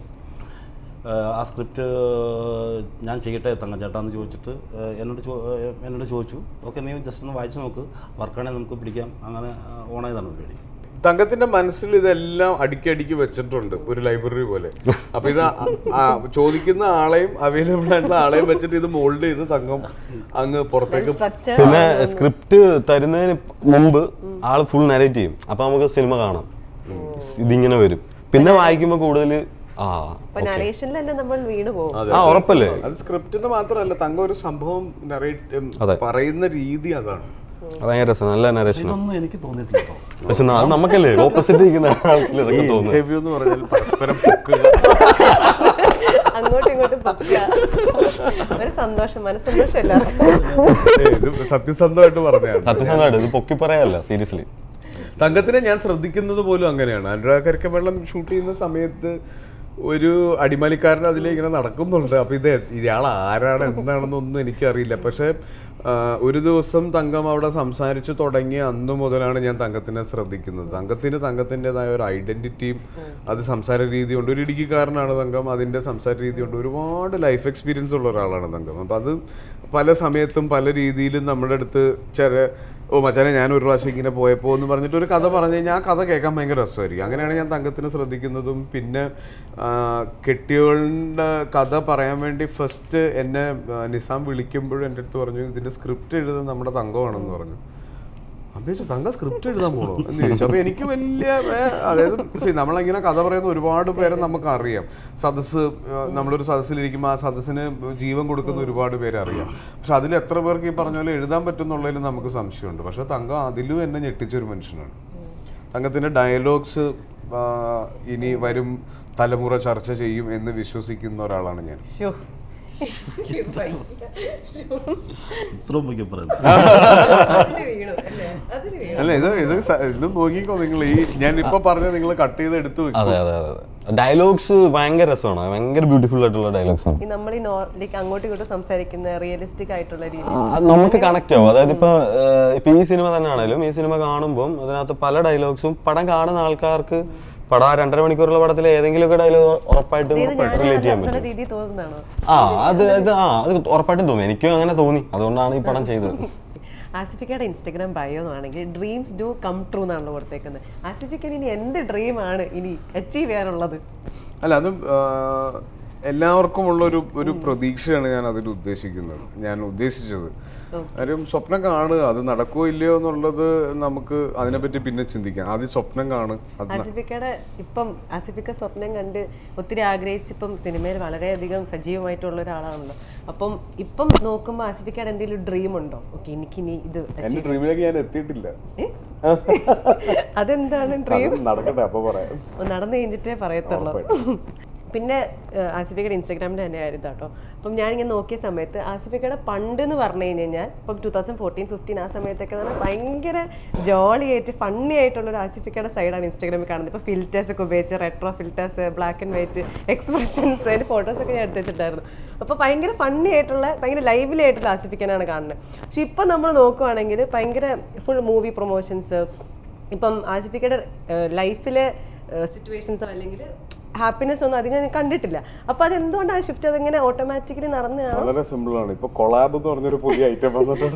ആ സ്ക്രിപ്റ്റ് ഞാൻ ചെയ്യട്ടെ തങ്ക ചേട്ടാന്ന് ചോദിച്ചിട്ട് ആ, എന്നോട് ചോ ആ, എന്നോട് ചോദിച്ചു ഓക്കെ നീ ജസ്റ്റ് ഒന്ന് വായിച്ചു നോക്ക് വർക്കാണെങ്കിൽ നമുക്ക് പിടിക്കാം അങ്ങനെ ഓണായതാണ് പരിപാടി തങ്കത്തിന്റെ മനസ്സിൽ ഇതെല്ലാം അടുക്കി അടുക്കി വെച്ചിട്ടുണ്ട് ഒരു ലൈബ്രറി പോലെ അപ്പൊ ഇത് ആ- ആ ചോദിക്കുന്ന ആളെയും അവൈലബിൾ ആയിട്ടുള്ള ആളെയും വെച്ചിട്ട് ഇത് മോൾഡ് ചെയ്ത് തങ്കം അങ്ങ് പുറത്തേക്ക് സ്ട്രക്ചർ പിന്നെ സ്ക്രിപ്റ്റ് തരുന്നതിന് മുമ്പ് ആള് ഫുൾ നരേറ്റ് ചെയ്യും അപ്പൊ നമുക്ക് സിനിമ കാണാം ഇതിങ്ങനെ വരും പിന്നെ വായിക്കുമ്പോൾ കൂടുതൽ ആ അപ്പൊ നരേഷനിൽ തന്നെ നമ്മൾ വീണ് പോകും അതെ. ആ ഉറപ്പല്ലേ അത് സ്ക്രിപ്റ്റിന് മാത്രമല്ല തങ്കം ഒരു സംഭവം narrate- ഉം, അതെ. പറയുന്ന രീതി അതാണ് അത് ഭയങ്കര രസം നല്ല നരേഷൻ ഇതൊന്നും എനിക്ക് തോന്നിയിട്ടില്ല കേട്ടോ പക്ഷെ അത് നമുക്കല്ലേ ഓപ്പോസിറ്റ് ഇരിക്കുന്ന ആൾക്കല്ലേ ഇതൊക്കെ തോന്നുന്നു ഇന്റർവ്യൂ എന്ന് പറഞ്ഞാൽ പരസ്പരം പൊക്കുക അങ്ങോട്ടും ഇങ്ങോട്ടും പൊക്കുക ഒരു സന്തോഷം മനസ്സന്തോഷം എല്ലാവർക്കും ഏയ്, ഇത് സത്യസന്ധമായിട്ട് പറഞ്ഞതാണ് സത്യസന്ധമായിട്ട് ഇത് പൊക്കി പറയല്ല സീരിയസ്ലി തങ്കത്തിനെ ഞാൻ ശ്രദ്ധിക്കുന്നത് പോലും അങ്ങനെയാണ് അനുരാഗ് കരിക്കവെള്ളം ഷൂട്ട് ചെയ്യുന്ന സമയത്ത് ഒരു അടിമാലിക്കാരൻ അതിൽ ഇങ്ങനെ നടക്കുന്നുണ്ട് അപ്പൊ ഇത് ഇയാൾ ആരാണ് എന്താണെന്നൊന്നും എനിക്കറിയില്ല പക്ഷെ ആ, ഒരു ദിവസം തങ്കം അവിടെ സംസാരിച്ച് തുടങ്ങിയ അന്ന് മുതലാണ് ഞാൻ തങ്കത്തിനെ ശ്രദ്ധിക്കുന്നത് തങ്കത്തിന് തങ്കത്തിൻ്റെതായ ഒരു ഐഡന്റിറ്റിയും അത് സംസാര രീതി കൊണ്ട് ഒരു ഇടുക്കിക്കാരനാണ് തങ്കം അതിൻ്റെ സംസാര രീതി കൊണ്ട് ഒരുപാട് ലൈഫ് എക്സ്പീരിയൻസ് ഉള്ള ഒരാളാണ് തങ്കം അപ്പം അത് പല സമയത്തും പല രീതിയിലും നമ്മുടെ അടുത്ത് ചില ഓ മച്ചാനെ ഞാൻ ഒരു പ്രാവശ്യം ഇങ്ങനെ പോയപ്പോ എന്ന് പറഞ്ഞിട്ട് ഒരു കഥ പറഞ്ഞു കഴിഞ്ഞാൽ ആ കഥ കേൾക്കാൻ ഭയങ്കര രസമായിരിക്കും അങ്ങനെയാണ് ഞാൻ തങ്കത്തിനെ ശ്രദ്ധിക്കുന്നതും പിന്നെ ആ, കെട്ടിയവളുടെ കഥ പറയാൻ വേണ്ടി ഫസ്റ്റ് എന്നെ ആ, നിസാം വിളിക്കുമ്പോഴും എൻ്റെ അടുത്ത് പറഞ്ഞു ഇതിന്റെ സ്ക്രിപ്റ്റ് എഴുതുന്നത് നമ്മുടെ തങ്കമാണെന്ന് പറഞ്ഞു അപ്പൊ ചോദിച്ചു, തങ്ക സ്ക്രിപ്റ്റ് എഴുതാൻ പോണോ എന്ന് ചോദിച്ചു അപ്പൊ എനിക്ക് വലിയ ഏ, അതായത് see, നമ്മളിങ്ങനെ കഥ പറയുന്ന ഒരുപാട് പേരെ നമുക്ക് അറിയാം സദസ്സ് ഏ, നമ്മളൊരു സദസ്സിലിരിക്കുമ്പോൾ ആ സദസ്സിന് ജീവൻ കൊടുക്കുന്ന ഒരുപാട് പേരെ അറിയാം പക്ഷെ അതിൽ എത്ര പേർക്ക് ഈ പറഞ്ഞ പോലെ എഴുതാൻ പറ്റുന്നുള്ളതിൽ നമുക്ക് സംശയമുണ്ട് പക്ഷെ തങ്ക അതിലും എന്നെ ഞെട്ടിച്ച ഒരു മനുഷ്യനാണ് തങ്കത്തിന്റെ ഡയലോഗ്സ് ഇനി വരും തലമുറ ചർച്ച ചെയ്യും എന്ന് വിശ്വസിക്കുന്ന ഒരാളാണ് ഞാൻ ശ്ശോ. ഇത്രയും പൊക്കി പറയുന്നത് അതില് വീണു അല്ലേ? അതില് വീണു. അല്ല ഇത് ഇത് സ- ഇത് നോക്കിക്കോ നിങ്ങൾ ഈ ഞാൻ ഇപ്പൊ പറഞ്ഞ നിങ്ങൾ കട്ട് ചെയ്ത് എടുത്തു വെക്കും അതെ അതെ അതെ ഡയലോഗ്സ് ഭയങ്കര രസമാണ് ഭയങ്കര ബ്യൂട്ടിഫുൾ ആയിട്ടുള്ള ഡയലോഗ്സ് ആണ് ഈ നമ്മൾ ഈ നോർമലി അങ്ങോട്ടും ഇങ്ങോട്ടും സംസാരിക്കുന്ന റിയലിസ്റ്റിക് ആയിട്ടുള്ള രീതി അത് നമുക്ക് കണക്ട് ആവും അതായത് ഇപ്പൊ ഏഹ്, ഇപ്പൊ ഈ സിനിമ തന്നെ ആണെങ്കിലും ഈ സിനിമ കാണുമ്പോൾ അതിനകത്ത് പല ഡയലോഗ്സും പടം കാണുന്ന ആൾക്കാർക്ക് പടം ആ രണ്ടര മണിക്കൂറുള്ള പടത്തിൽ ഏതെങ്കിലുമൊക്കെ ഡയലോഗ് ഉറപ്പായിട്ടും ഇത് ഞാൻ റിലേറ്റ് ചെയ്യാൻ നല്ല പറ്റും രീതി തോന്നുന്നതാണോ ആ അത് അത് ആ അത് ഉറപ്പായിട്ടും തോന്നി എനിക്കും അങ്ങനെ തോന്നി അതുകൊണ്ടാണ് ഈ പടം ചെയ്തത് ആസിഫിക്കയുടെ ഇൻസ്റ്റഗ്രാം ബയോ എന്നാണെങ്കിൽ ഡ്രീംസ് ഡു കം ട്രൂ എന്നാണല്ലോ കൊടുത്തേക്കുന്നത് ആസിഫിക്കന് ഇനി എന്ത് ഡ്രീമാണ് ഇനി അച്ചീവ് ചെയ്യാനുള്ളത് അല്ല അത് എല്ലാവർക്കും ഉള്ള ഒരു ഒരു പ്രതീക്ഷയാണ് ഞാൻ അതിൽ ഉദ്ദേശിക്കുന്നത് ഞാൻ ഉദ്ദേശിച്ചത് കാര്യം സ്വപ്നം കാണുക അത് നടക്കുമോ ഇല്ലയോ എന്നുള്ളത് നമുക്ക് അതിനെപ്പറ്റി പിന്നെ ചിന്തിക്കാം ആദ്യം സ്വപ്നം കാണുക അത് ന- ആസിഫിക്കയുടെ ഇപ്പം ആസിഫിക്ക സ്വപ്നം കണ്ട് ഒത്തിരി ആഗ്രഹിച്ച് ഇപ്പം സിനിമയിൽ വളരെയധികം സജീവമായിട്ടുള്ള ഒരാളാണല്ലോ അപ്പം ഇപ്പം നോക്കുമ്പോൾ ആസിഫിക്കയുടെ എന്തെങ്കിലും ഡ്രീം ഉണ്ടോ ഓക്കെ എനിക്കിനി ഇത് എന്റെ ഡ്രീമിലേക്ക് ഞാൻ എത്തിയിട്ടില്ല അതെന്താണ് ഡ്രീം അത് നടക്കട്ടെ അപ്പൊ പറയാം നടന്നു കഴിഞ്ഞിട്ടേ പറയത്തുള്ളൂ പിന്നെ ഏഹ്, ആസിഫിക്കയുടെ ഇൻസ്റ്റാഗ്രാമിൻ്റെ തന്നെ ആയിരുന്നു കേട്ടോ അപ്പം ഞാനിങ്ങനെ നോക്കിയ സമയത്ത് ആസിഫിക്കയുടെ പണ്ട് എന്ന് പറഞ്ഞു കഴിഞ്ഞ് കഴിഞ്ഞാൽ ഇപ്പം ടൂ തൗസൻഡ് ഫോർട്ടീൻ ഫിഫ്റ്റീൻ ആ സമയത്തൊക്കെ എന്ന് പറഞ്ഞാൽ ഭയങ്കര ജോളി ആയിട്ട് ഫണ്ണി ആയിട്ടുള്ള ഒരു ആസിഫിക്കയുടെ സൈഡാണ് ഇൻസ്റ്റാഗ്രാമിൽ കാണുന്നത് ഇപ്പോൾ ഫിൽറ്റേഴ്സ് ഒക്കെ ഉപയോഗിച്ച് retro filters black and white expressions അതിൻ്റെ ഫോട്ടോസൊക്കെ ഞാൻ എടുത്ത് വെച്ചിട്ടുണ്ടായിരുന്നു അപ്പോൾ ഭയങ്കര ഫണ്ണി ആയിട്ടുള്ള ഭയങ്കര ലൈവ്ലി ആയിട്ടുള്ള ആസിഫിക്കനാണ് കാണുന്നത് പക്ഷെ ഇപ്പം നമ്മൾ നോക്കുവാണെങ്കിൽ ഭയങ്കര ഫുൾ മൂവി പ്രൊമോഷൻസ് ഇപ്പം ആസിഫിക്കയുടെ ലൈഫിലെ സിറ്റുവേഷൻസോ അല്ലെങ്കിൽ ഹാപ്പിനെസ് ഒന്നും അധികം ഞാൻ കണ്ടിട്ടില്ല അപ്പൊ അത് എന്തുകൊണ്ടാണ് ഷിഫ്റ്റ് അതെങ്ങനെ ഓട്ടോമാറ്റിക്കലി നടന്നതാണ് വളരെ സിമ്പിൾ ആണ് ഇപ്പൊ കൊളാബ് എന്ന് പറഞ്ഞൊരു പുതിയ ഐറ്റം വന്നിട്ടുണ്ട്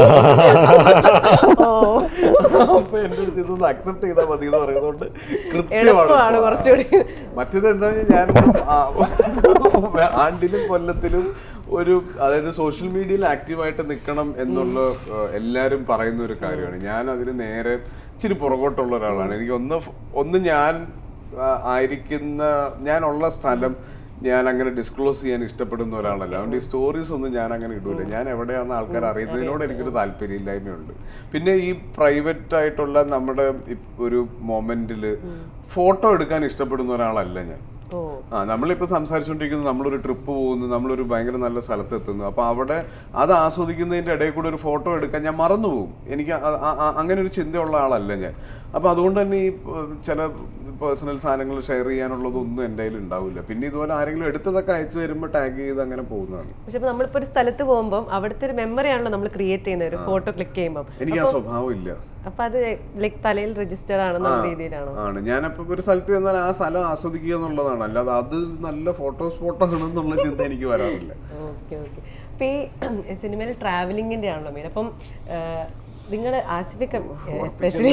അപ്പൊ എന്റെ അടുത്ത് ഇതൊന്ന് അക്സെപ്റ്റ് ചെയ്താൽ മതി എന്ന് പറയുന്നതുകൊണ്ട് എളുപ്പമാണ് കുറച്ചുകൂടി മറ്റേത് എന്താ ഞാൻ ആണ്ടിലും കൊല്ലത്തിലും ഒരു അതായത് സോഷ്യൽ മീഡിയയിൽ ആക്റ്റീവായിട്ട് നിൽക്കണം എന്നുള്ള ഏഹ്, എല്ലാരും പറയുന്ന ഒരു കാര്യമാണ് ഞാൻ അതിന് നേരെ ഇച്ചിരി പുറകോട്ടുള്ള ഒരാളാണ് എനിക്ക് ഒന്ന് ഫ്- ഒന്ന് ഞാൻ ആ, ആയിരിക്കുന്ന ഞാനുള്ള സ്ഥലം ഞാൻ അങ്ങനെ ഡിസ്ക്ലോസ് ചെയ്യാൻ ഇഷ്ടപ്പെടുന്ന ഒരാളല്ല അതുകൊണ്ട് ഈ സ്റ്റോറീസ് ഒന്നും ഞാൻ അങ്ങനെ ഇടൂല ഞാൻ എവിടെയാണെന്ന് ആൾക്കാർ അറിയുന്നതിനോട് എനിക്കൊരു താല്പര്യമില്ലായ്മയുണ്ട് പിന്നെ ഈ പ്രൈവറ്റ് ആയിട്ടുള്ള നമ്മുടെ ഇ- ഒരു മൊമെന്റിൽ ഫോട്ടോ എടുക്കാൻ ഇഷ്ടപ്പെടുന്ന ഒരാളല്ല ഞാൻ ഓ ആ നമ്മളിപ്പോ സംസാരിച്ചുകൊണ്ടിരിക്കുന്നത് നമ്മളൊരു ട്രിപ്പ് പോകുന്നു നമ്മളൊരു ഭയങ്കര നല്ല സ്ഥലത്ത് എത്തുന്നു അപ്പൊ അവിടെ അത് ആസ്വദിക്കുന്നതിന്റെ ഇടയിൽ കൂടെ ഒരു ഫോട്ടോ എടുക്കാൻ ഞാൻ മറന്നു പോകും എനിക്ക് അ- അ- അ- അങ്ങനെ ഒരു ചിന്തയുള്ള ആളല്ല ഞാൻ അപ്പൊ അതുകൊണ്ട് തന്നെ ഈ ഏർ, ചില പേഴ്സണൽ സാധനങ്ങൾ ഷെയർ ചെയ്യാനുള്ളതൊന്നും എൻ്റെ കയ്യിൽ ഉണ്ടാവില്ല പിന്നെ ഇതുപോലെ ആരെങ്കിലും എടുത്തതൊക്കെ അയച്ചു തരുമ്പോൾ ടാഗ് ചെയ്ത് അങ്ങനെ പോകുന്നതാണ് പക്ഷെ ഇപ്പൊ നമ്മളിപ്പോ ഒരു സ്ഥലത്ത് പോകുമ്പോൾ അവിടുത്തെ ഒരു മെമ്മറി ആണല്ലോ നമ്മൾ ക്രിയേറ്റ് ചെയ്യുന്നത് ഒരു ഫോട്ടോ ക്ലിക്ക് ചെയ്യുമ്പോൾ എനിക്ക് ആ സ്വഭാവം ഇല്ല അപ്പൊ അത് ലൈക് തലയിൽ രജിസ്റ്റേർഡ് ആണെന്നുള്ള രീതിയിലാണോ ആണ് ഞാനപ്പോ ഒരു സ്ഥലത്ത് ചെന്നാൽ ആ സ്ഥലം ആസ്വദിക്കുക എന്നുള്ളതാണ് അല്ലാതെ അത് നല്ല ഫോട്ടോ സ്പോട്ടോ ആണെന്നുള്ള ചിന്ത എനിക്ക് വരാറില്ല ഓക്കെ ഓക്കെ അപ്പൊ ഈ സിനിമയിൽ ട്രാവലിംഗിന്റെ ആണല്ലോ മെയിൻ അപ്പം നിങ്ങൾ ആസിഫിക്ക എസ്പെഷ്യലി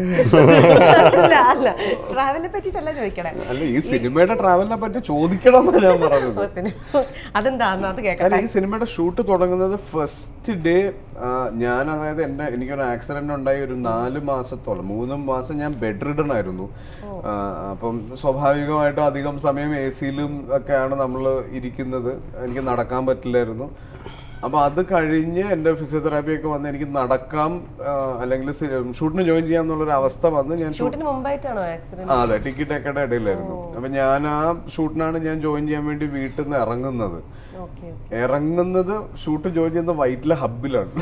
അല്ല അല്ല ട്രാവലിനെ പറ്റിയിട്ടല്ല ചോദിക്കണേ അല്ല ഈ സിനിമയുടെ ട്രാവലിനെ പറ്റി ചോദിക്കണം എന്നാണ് ഞാൻ പറഞ്ഞത് ഓ, സിനിമ അതെന്താന്ന് അത് കേൾക്കാം അല്ല ഈ സിനിമയുടെ ഷൂട്ട് തുടങ്ങുന്നത് ഫസ്റ്റ് ഡേ ഞാൻ അതായത് എന്റെ എനിക്കൊരു ആക്സിഡന്റ് ഉണ്ടായി ഒരു നാല് മാസത്തോളം മൂന്ന് മാസം ഞാൻ ബെഡ് റിഡൺ ആയിരുന്നു ആ, അപ്പം സ്വാഭാവികമായിട്ടും അധികം സമയം എ സിയിലും ഒക്കെയാണ് നമ്മൾ ഇരിക്കുന്നത് എനിക്ക് നടക്കാൻ പറ്റില്ലായിരുന്നു അപ്പൊ അത് കഴിഞ്ഞ് എന്റെ ഫിസിയോതെറാപ്പി ഒക്കെ വന്ന് എനിക്ക് നടക്കാം ആ, അല്ലെങ്കിൽ ഷൂട്ടിന് ജോയിൻ ചെയ്യാം എന്നുള്ളൊരു അവസ്ഥ വന്ന് ഞാൻ ഷൂട്ട് ഷൂട്ടിന് മുമ്പായിട്ടാണോ ആക്സിഡന്റ് ആ അതെ ടിക്കറ്റ് ഒക്കെ ഇടയിലായിരുന്നു അപ്പൊ ഞാൻ ആ ഷൂട്ടിനാണ് ഞാൻ ജോയിൻ ചെയ്യാൻ വേണ്ടി വീട്ടിൽ നിന്ന് ഇറങ്ങുന്നത് ഓക്കെ ഇറങ്ങുന്നത് ഷൂട്ട് ജോയിൻ ചെയ്യുന്ന വൈറ്റിലെ ഹബിലാണ്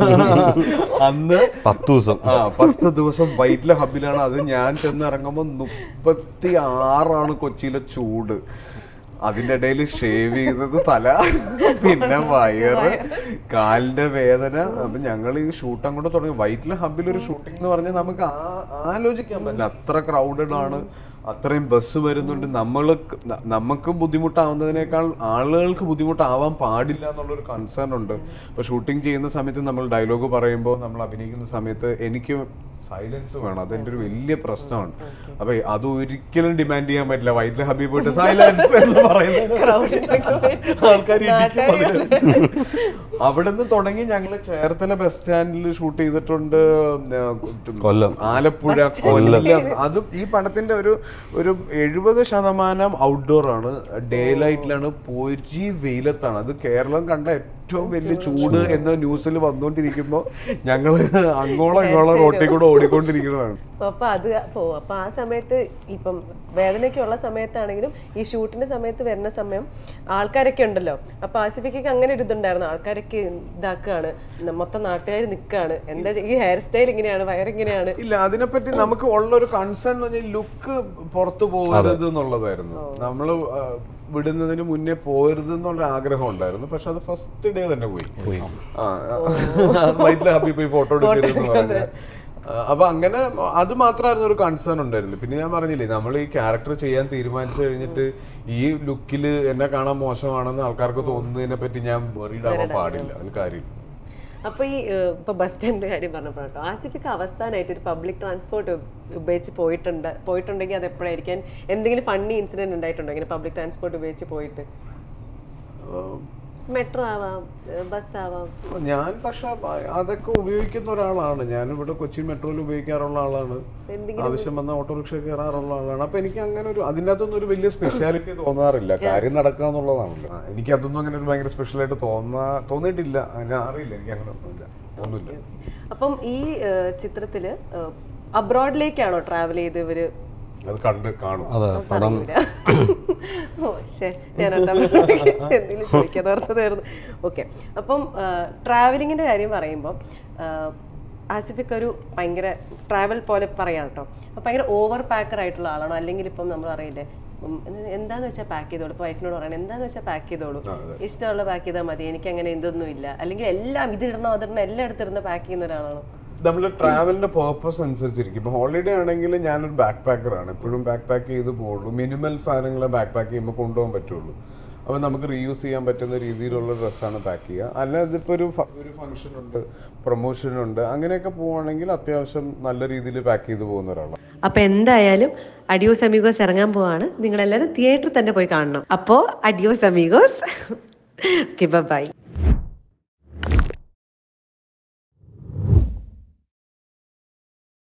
അന്ന് പത്ത് ദിവസം ആ പത്ത് ദിവസം വൈറ്റിലെ ഹബിലാണ് അത് ഞാൻ ചെന്ന് ഇറങ്ങുമ്പോൾ മുപ്പത്തി ആറാണ് കൊച്ചിയിലെ ചൂട് അതിന്റെ ഇടയിൽ ഷേവ് ചെയ്തത് തല പിന്നെ വയറ് കാലിന്റെ വേദന അപ്പൊ ഞങ്ങൾ ഈ ഷൂട്ട് അങ്ങോട്ട് തുടങ്ങി വൈറ്റിലെ ഹബിൽ ഒരു ഷൂട്ടിംഗ് എന്ന് പറഞ്ഞാൽ നമുക്ക് ആ- ആലോചിക്കാൻ പറ്റില്ല അത്ര ക്രൗഡഡ് ആണ് അത്രയും ബസ് വരുന്നുണ്ട് നമ്മൾ നമുക്ക് ബുദ്ധിമുട്ടാവുന്നതിനേക്കാൾ ആളുകൾക്ക് ബുദ്ധിമുട്ടാവാൻ പാടില്ല എന്നുള്ളൊരു കൺസേൺ ഉണ്ട് ഇപ്പൊ ഷൂട്ടിംഗ് ചെയ്യുന്ന സമയത്ത് നമ്മൾ ഡയലോഗ് പറയുമ്പോൾ നമ്മൾ അഭിനയിക്കുന്ന സമയത്ത് എനിക്ക് സൈലൻസ് വേണം അതെന്റെ ഒരു വലിയ പ്രശ്നമാണ് അപ്പൊ അത് ഒരിക്കലും ഡിമാൻഡ് ചെയ്യാൻ പറ്റില്ല വൈറ്റിലെ ഹബീബ് പോയിട്ട് സൈലൻസ് എന്ന് പറയുന്നത് ആൾക്കാർ ഇടിക്കും അതിനനുസരിച്ച്. അവിടെ നിന്ന് തുടങ്ങി ഞങ്ങള് ചേർത്തല ബസ് സ്റ്റാൻഡിൽ ഷൂട്ട് ചെയ്തിട്ടുണ്ട് ഉം, കൊല്ലം. ആലപ്പുഴ കൊല്ലം അതും ഈ പടത്തിന്റെ ഒരു ഒരു എഴുപത് ശതമാനം ഔട്ട്ഡോർ ആണ് ഡേ ലൈറ്റിലാണ് പൊരി വെയിലത്താണ് അത് കേരളം കണ്ട ഏറ്റവും വലിയ ചൂട് എന്ന ന്യൂസിൽ വന്നുകൊണ്ടിരിക്കുമ്പോൾ ഞങ്ങള് അങ്ങോളം ഇങ്ങോളം റോട്ടിൽ കൂടെ ഓടിക്കൊണ്ടിരിക്കുന്നതാണ് അപ്പൊ അത് പോവും അപ്പൊ ആ സമയത്ത് ഇപ്പം വേദനയ്ക്കുള്ള സമയത്താണെങ്കിലും ഈ ഷൂട്ടിന്റെ സമയത്ത് വരുന്ന സമയം ആൾക്കാരൊക്കെ ഉണ്ടല്ലോ അപ്പൊ ആസിഫിക്കൊക്കെ അങ്ങനെ ഒരു ഇതുണ്ടായിരുന്നു ആൾക്കാരൊക്കെ ഇതാക്കാണ് മൊത്തം നാട്ടുകാർ നിൽക്കാണ് എന്താ ചെയ്യ- ഈ ഹെയർ സ്റ്റൈൽ ഇങ്ങനെയാണ് വയറിങ്ങനെയാണ് ഇല്ല അതിനെപ്പറ്റി നമുക്ക് ഉള്ള ഒരു കൺസേൺ എന്ന് പറഞ്ഞാൽ ലുക്ക് പുറത്തു പോകരുത് എന്നുള്ളതായിരുന്നു നമ്മൾ വിടുന്നതിന് മുന്നേ പോകരുത് എന്നുള്ള ആഗ്രഹം ഉണ്ടായിരുന്നു പക്ഷെ അത് ഫസ്റ്റ് ഡേ തന്നെ പോയി വൈറ്റിലെ ഹാപ്പി പോയി ഫോട്ടോ എടുക്കരുതെന്ന് പറഞ്ഞ അപ്പൊ അങ്ങനെ അത് മാത്രമായിരുന്നു ഒരു കൺസേൺ ഉണ്ടായിരുന്നു പിന്നെ ഞാൻ പറഞ്ഞില്ലേ നമ്മൾ ഈ ക്യാരക്ടർ ചെയ്യാൻ തീരുമാനിച്ചു കഴിഞ്ഞിട്ട് ഈ ലുക്കിൽ എന്നെ കാണാൻ മോശമാണെന്ന് ആൾക്കാർക്ക് തോന്നുന്നതിനെ പറ്റി ഞാൻ വെറീഡ് ആവാൻ പാടില്ല അതിൽ കാര്യമില്ല അപ്പൊ ഈ ഏഹ്, ഇപ്പൊ ബസ് സ്റ്റാൻഡ് കാര്യം പറഞ്ഞപ്പോൾ കേട്ടോ ആസിഫിക്ക് അവസാനമായിട്ട് ഒരു പബ്ലിക് ട്രാൻസ്പോർട്ട് ഉപയോഗിച്ച് പോയിട്ടുണ്ട് പോയിട്ടുണ്ടെങ്കിൽ അത് എപ്പോഴായിരിക്കും എന്തെങ്കിലും ഫണ്ണി ഇൻസിഡന്റ് ഉണ്ടായിട്ടുണ്ടോ ഇങ്ങനെ പബ്ലിക് ട്രാൻസ്പോർട്ട് ഉപയോഗിച്ച് പോയിട്ട് മെട്രോ ആവാം ബസ് ആവാം ഞാൻ പക്ഷെ അതൊക്കെ ഉപയോഗിക്കുന്ന ഒരാളാണ് ഞാൻ ഇവിടെ കൊച്ചി മെട്രോയിൽ ഉപയോഗിക്കാറുള്ള ആളാണ് ആവശ്യം വന്ന ഓട്ടോറിക്ഷ കയറാറുള്ള ആളാണ് അപ്പൊ എനിക്ക് അങ്ങനെ ഒരു അതിൻ്റെ അകത്തൊന്നും ഒരു വലിയ സ്പെഷ്യാലിറ്റി തോന്നാറില്ല കാര്യം നടക്കുക എന്നുള്ളതാണല്ലോ ആ, എനിക്ക് അതൊന്നും അങ്ങനെ ഒരു ഭയങ്കര സ്പെഷ്യൽ ആയിട്ട് തോന്നാ തോന്നിയിട്ടില്ല ഞാൻ അറിയില്ല എനിക്ക് അങ്ങനെ ഒന്നുമില്ല ഒന്നുമില്ല അപ്പം ഈ ഏഹ്, ചിത്രത്തില് അബ്രോഡിലേക്കാണോ ട്രാവൽ ചെയ്ത് ഇവര് അത് കണ്ട് കാണും അതെ പടം ഓ ശരി ഞാൻ എന്തെങ്കിലും ചോദിക്കാതെ ഓർത്തതായിരുന്നു ഓക്കെ അപ്പം ട്രാവലിങ്ങിന്റെ കാര്യം പറയുമ്പോൾ ആസിഫിക്ക് ഒരു ഭയങ്കര ട്രാവൽ പോലെ പറയാം കേട്ടോ അപ്പം ഭയങ്കര ഓവർ പാക്കർ ആയിട്ടുള്ള ആളാണോ അല്ലെങ്കിൽ ഇപ്പം നമ്മൾ അറിയില്ലേ ഉം, എന്ത് എന്താന്ന് വെച്ചാൽ പാക്ക് ചെയ്തോളൂ ഇപ്പോൾ വൈഫിനോട് പറയണം എന്താന്ന് വെച്ചാൽ പാക്ക് ചെയ്തോളൂ ഇഷ്ടമുള്ള പാക്ക് ചെയ്താൽ മതി എനിക്ക് അങ്ങനെ എന്തൊന്നും ഇല്ല അല്ലെങ്കിൽ എല്ലാം ഇത് ഇടണം അതിടണം എല്ലാം എടുത്തിരുന്ന് പാക്ക് ചെയ്യുന്ന ഒരാളാണോ നമ്മൾ ട്രാവലിന്റെ പേർപ്പസ് അനുസരിച്ചിരിക്കും ഇപ്പൊ ഹോളിഡേ ആണെങ്കിൽ ഞാനൊരു ബാക്ക് പാക്കറാണ് എപ്പോഴും ബാക്ക് പാക്ക് ചെയ്ത് പോകുള്ളൂ മിനിമൽ സാധനങ്ങൾ ബാക്ക് പാക്ക് ചെയ്യുമ്പോൾ കൊണ്ടുപോകാൻ പറ്റുള്ളൂ അപ്പോൾ നമുക്ക് റീയൂസ് ചെയ്യാൻ പറ്റുന്ന രീതിയിലുള്ള ഡ്രസ്സാണ് പാക്ക് ചെയ്യുക അല്ലാതെ ഇപ്പോൾ ഒരു ഫ- ഒരു ഫംഗ്ഷൻ ഉണ്ട് പ്രൊമോഷൻ ഉണ്ട് അങ്ങനെയൊക്കെ പോവുകയാണെങ്കിൽ അത്യാവശ്യം നല്ല രീതിയിൽ പാക്ക് ചെയ്ത് പോകുന്ന ഒരാളാണ് അപ്പൊ എന്തായാലും അഡിയോസ് അമീഗോസ് ഇറങ്ങാൻ പോവാണ് നിങ്ങൾ എല്ലാവരും തിയേറ്ററിൽ തന്നെ പോയി കാണണം അപ്പോ അഡിയോസ് അമീഗോസ് ബൈ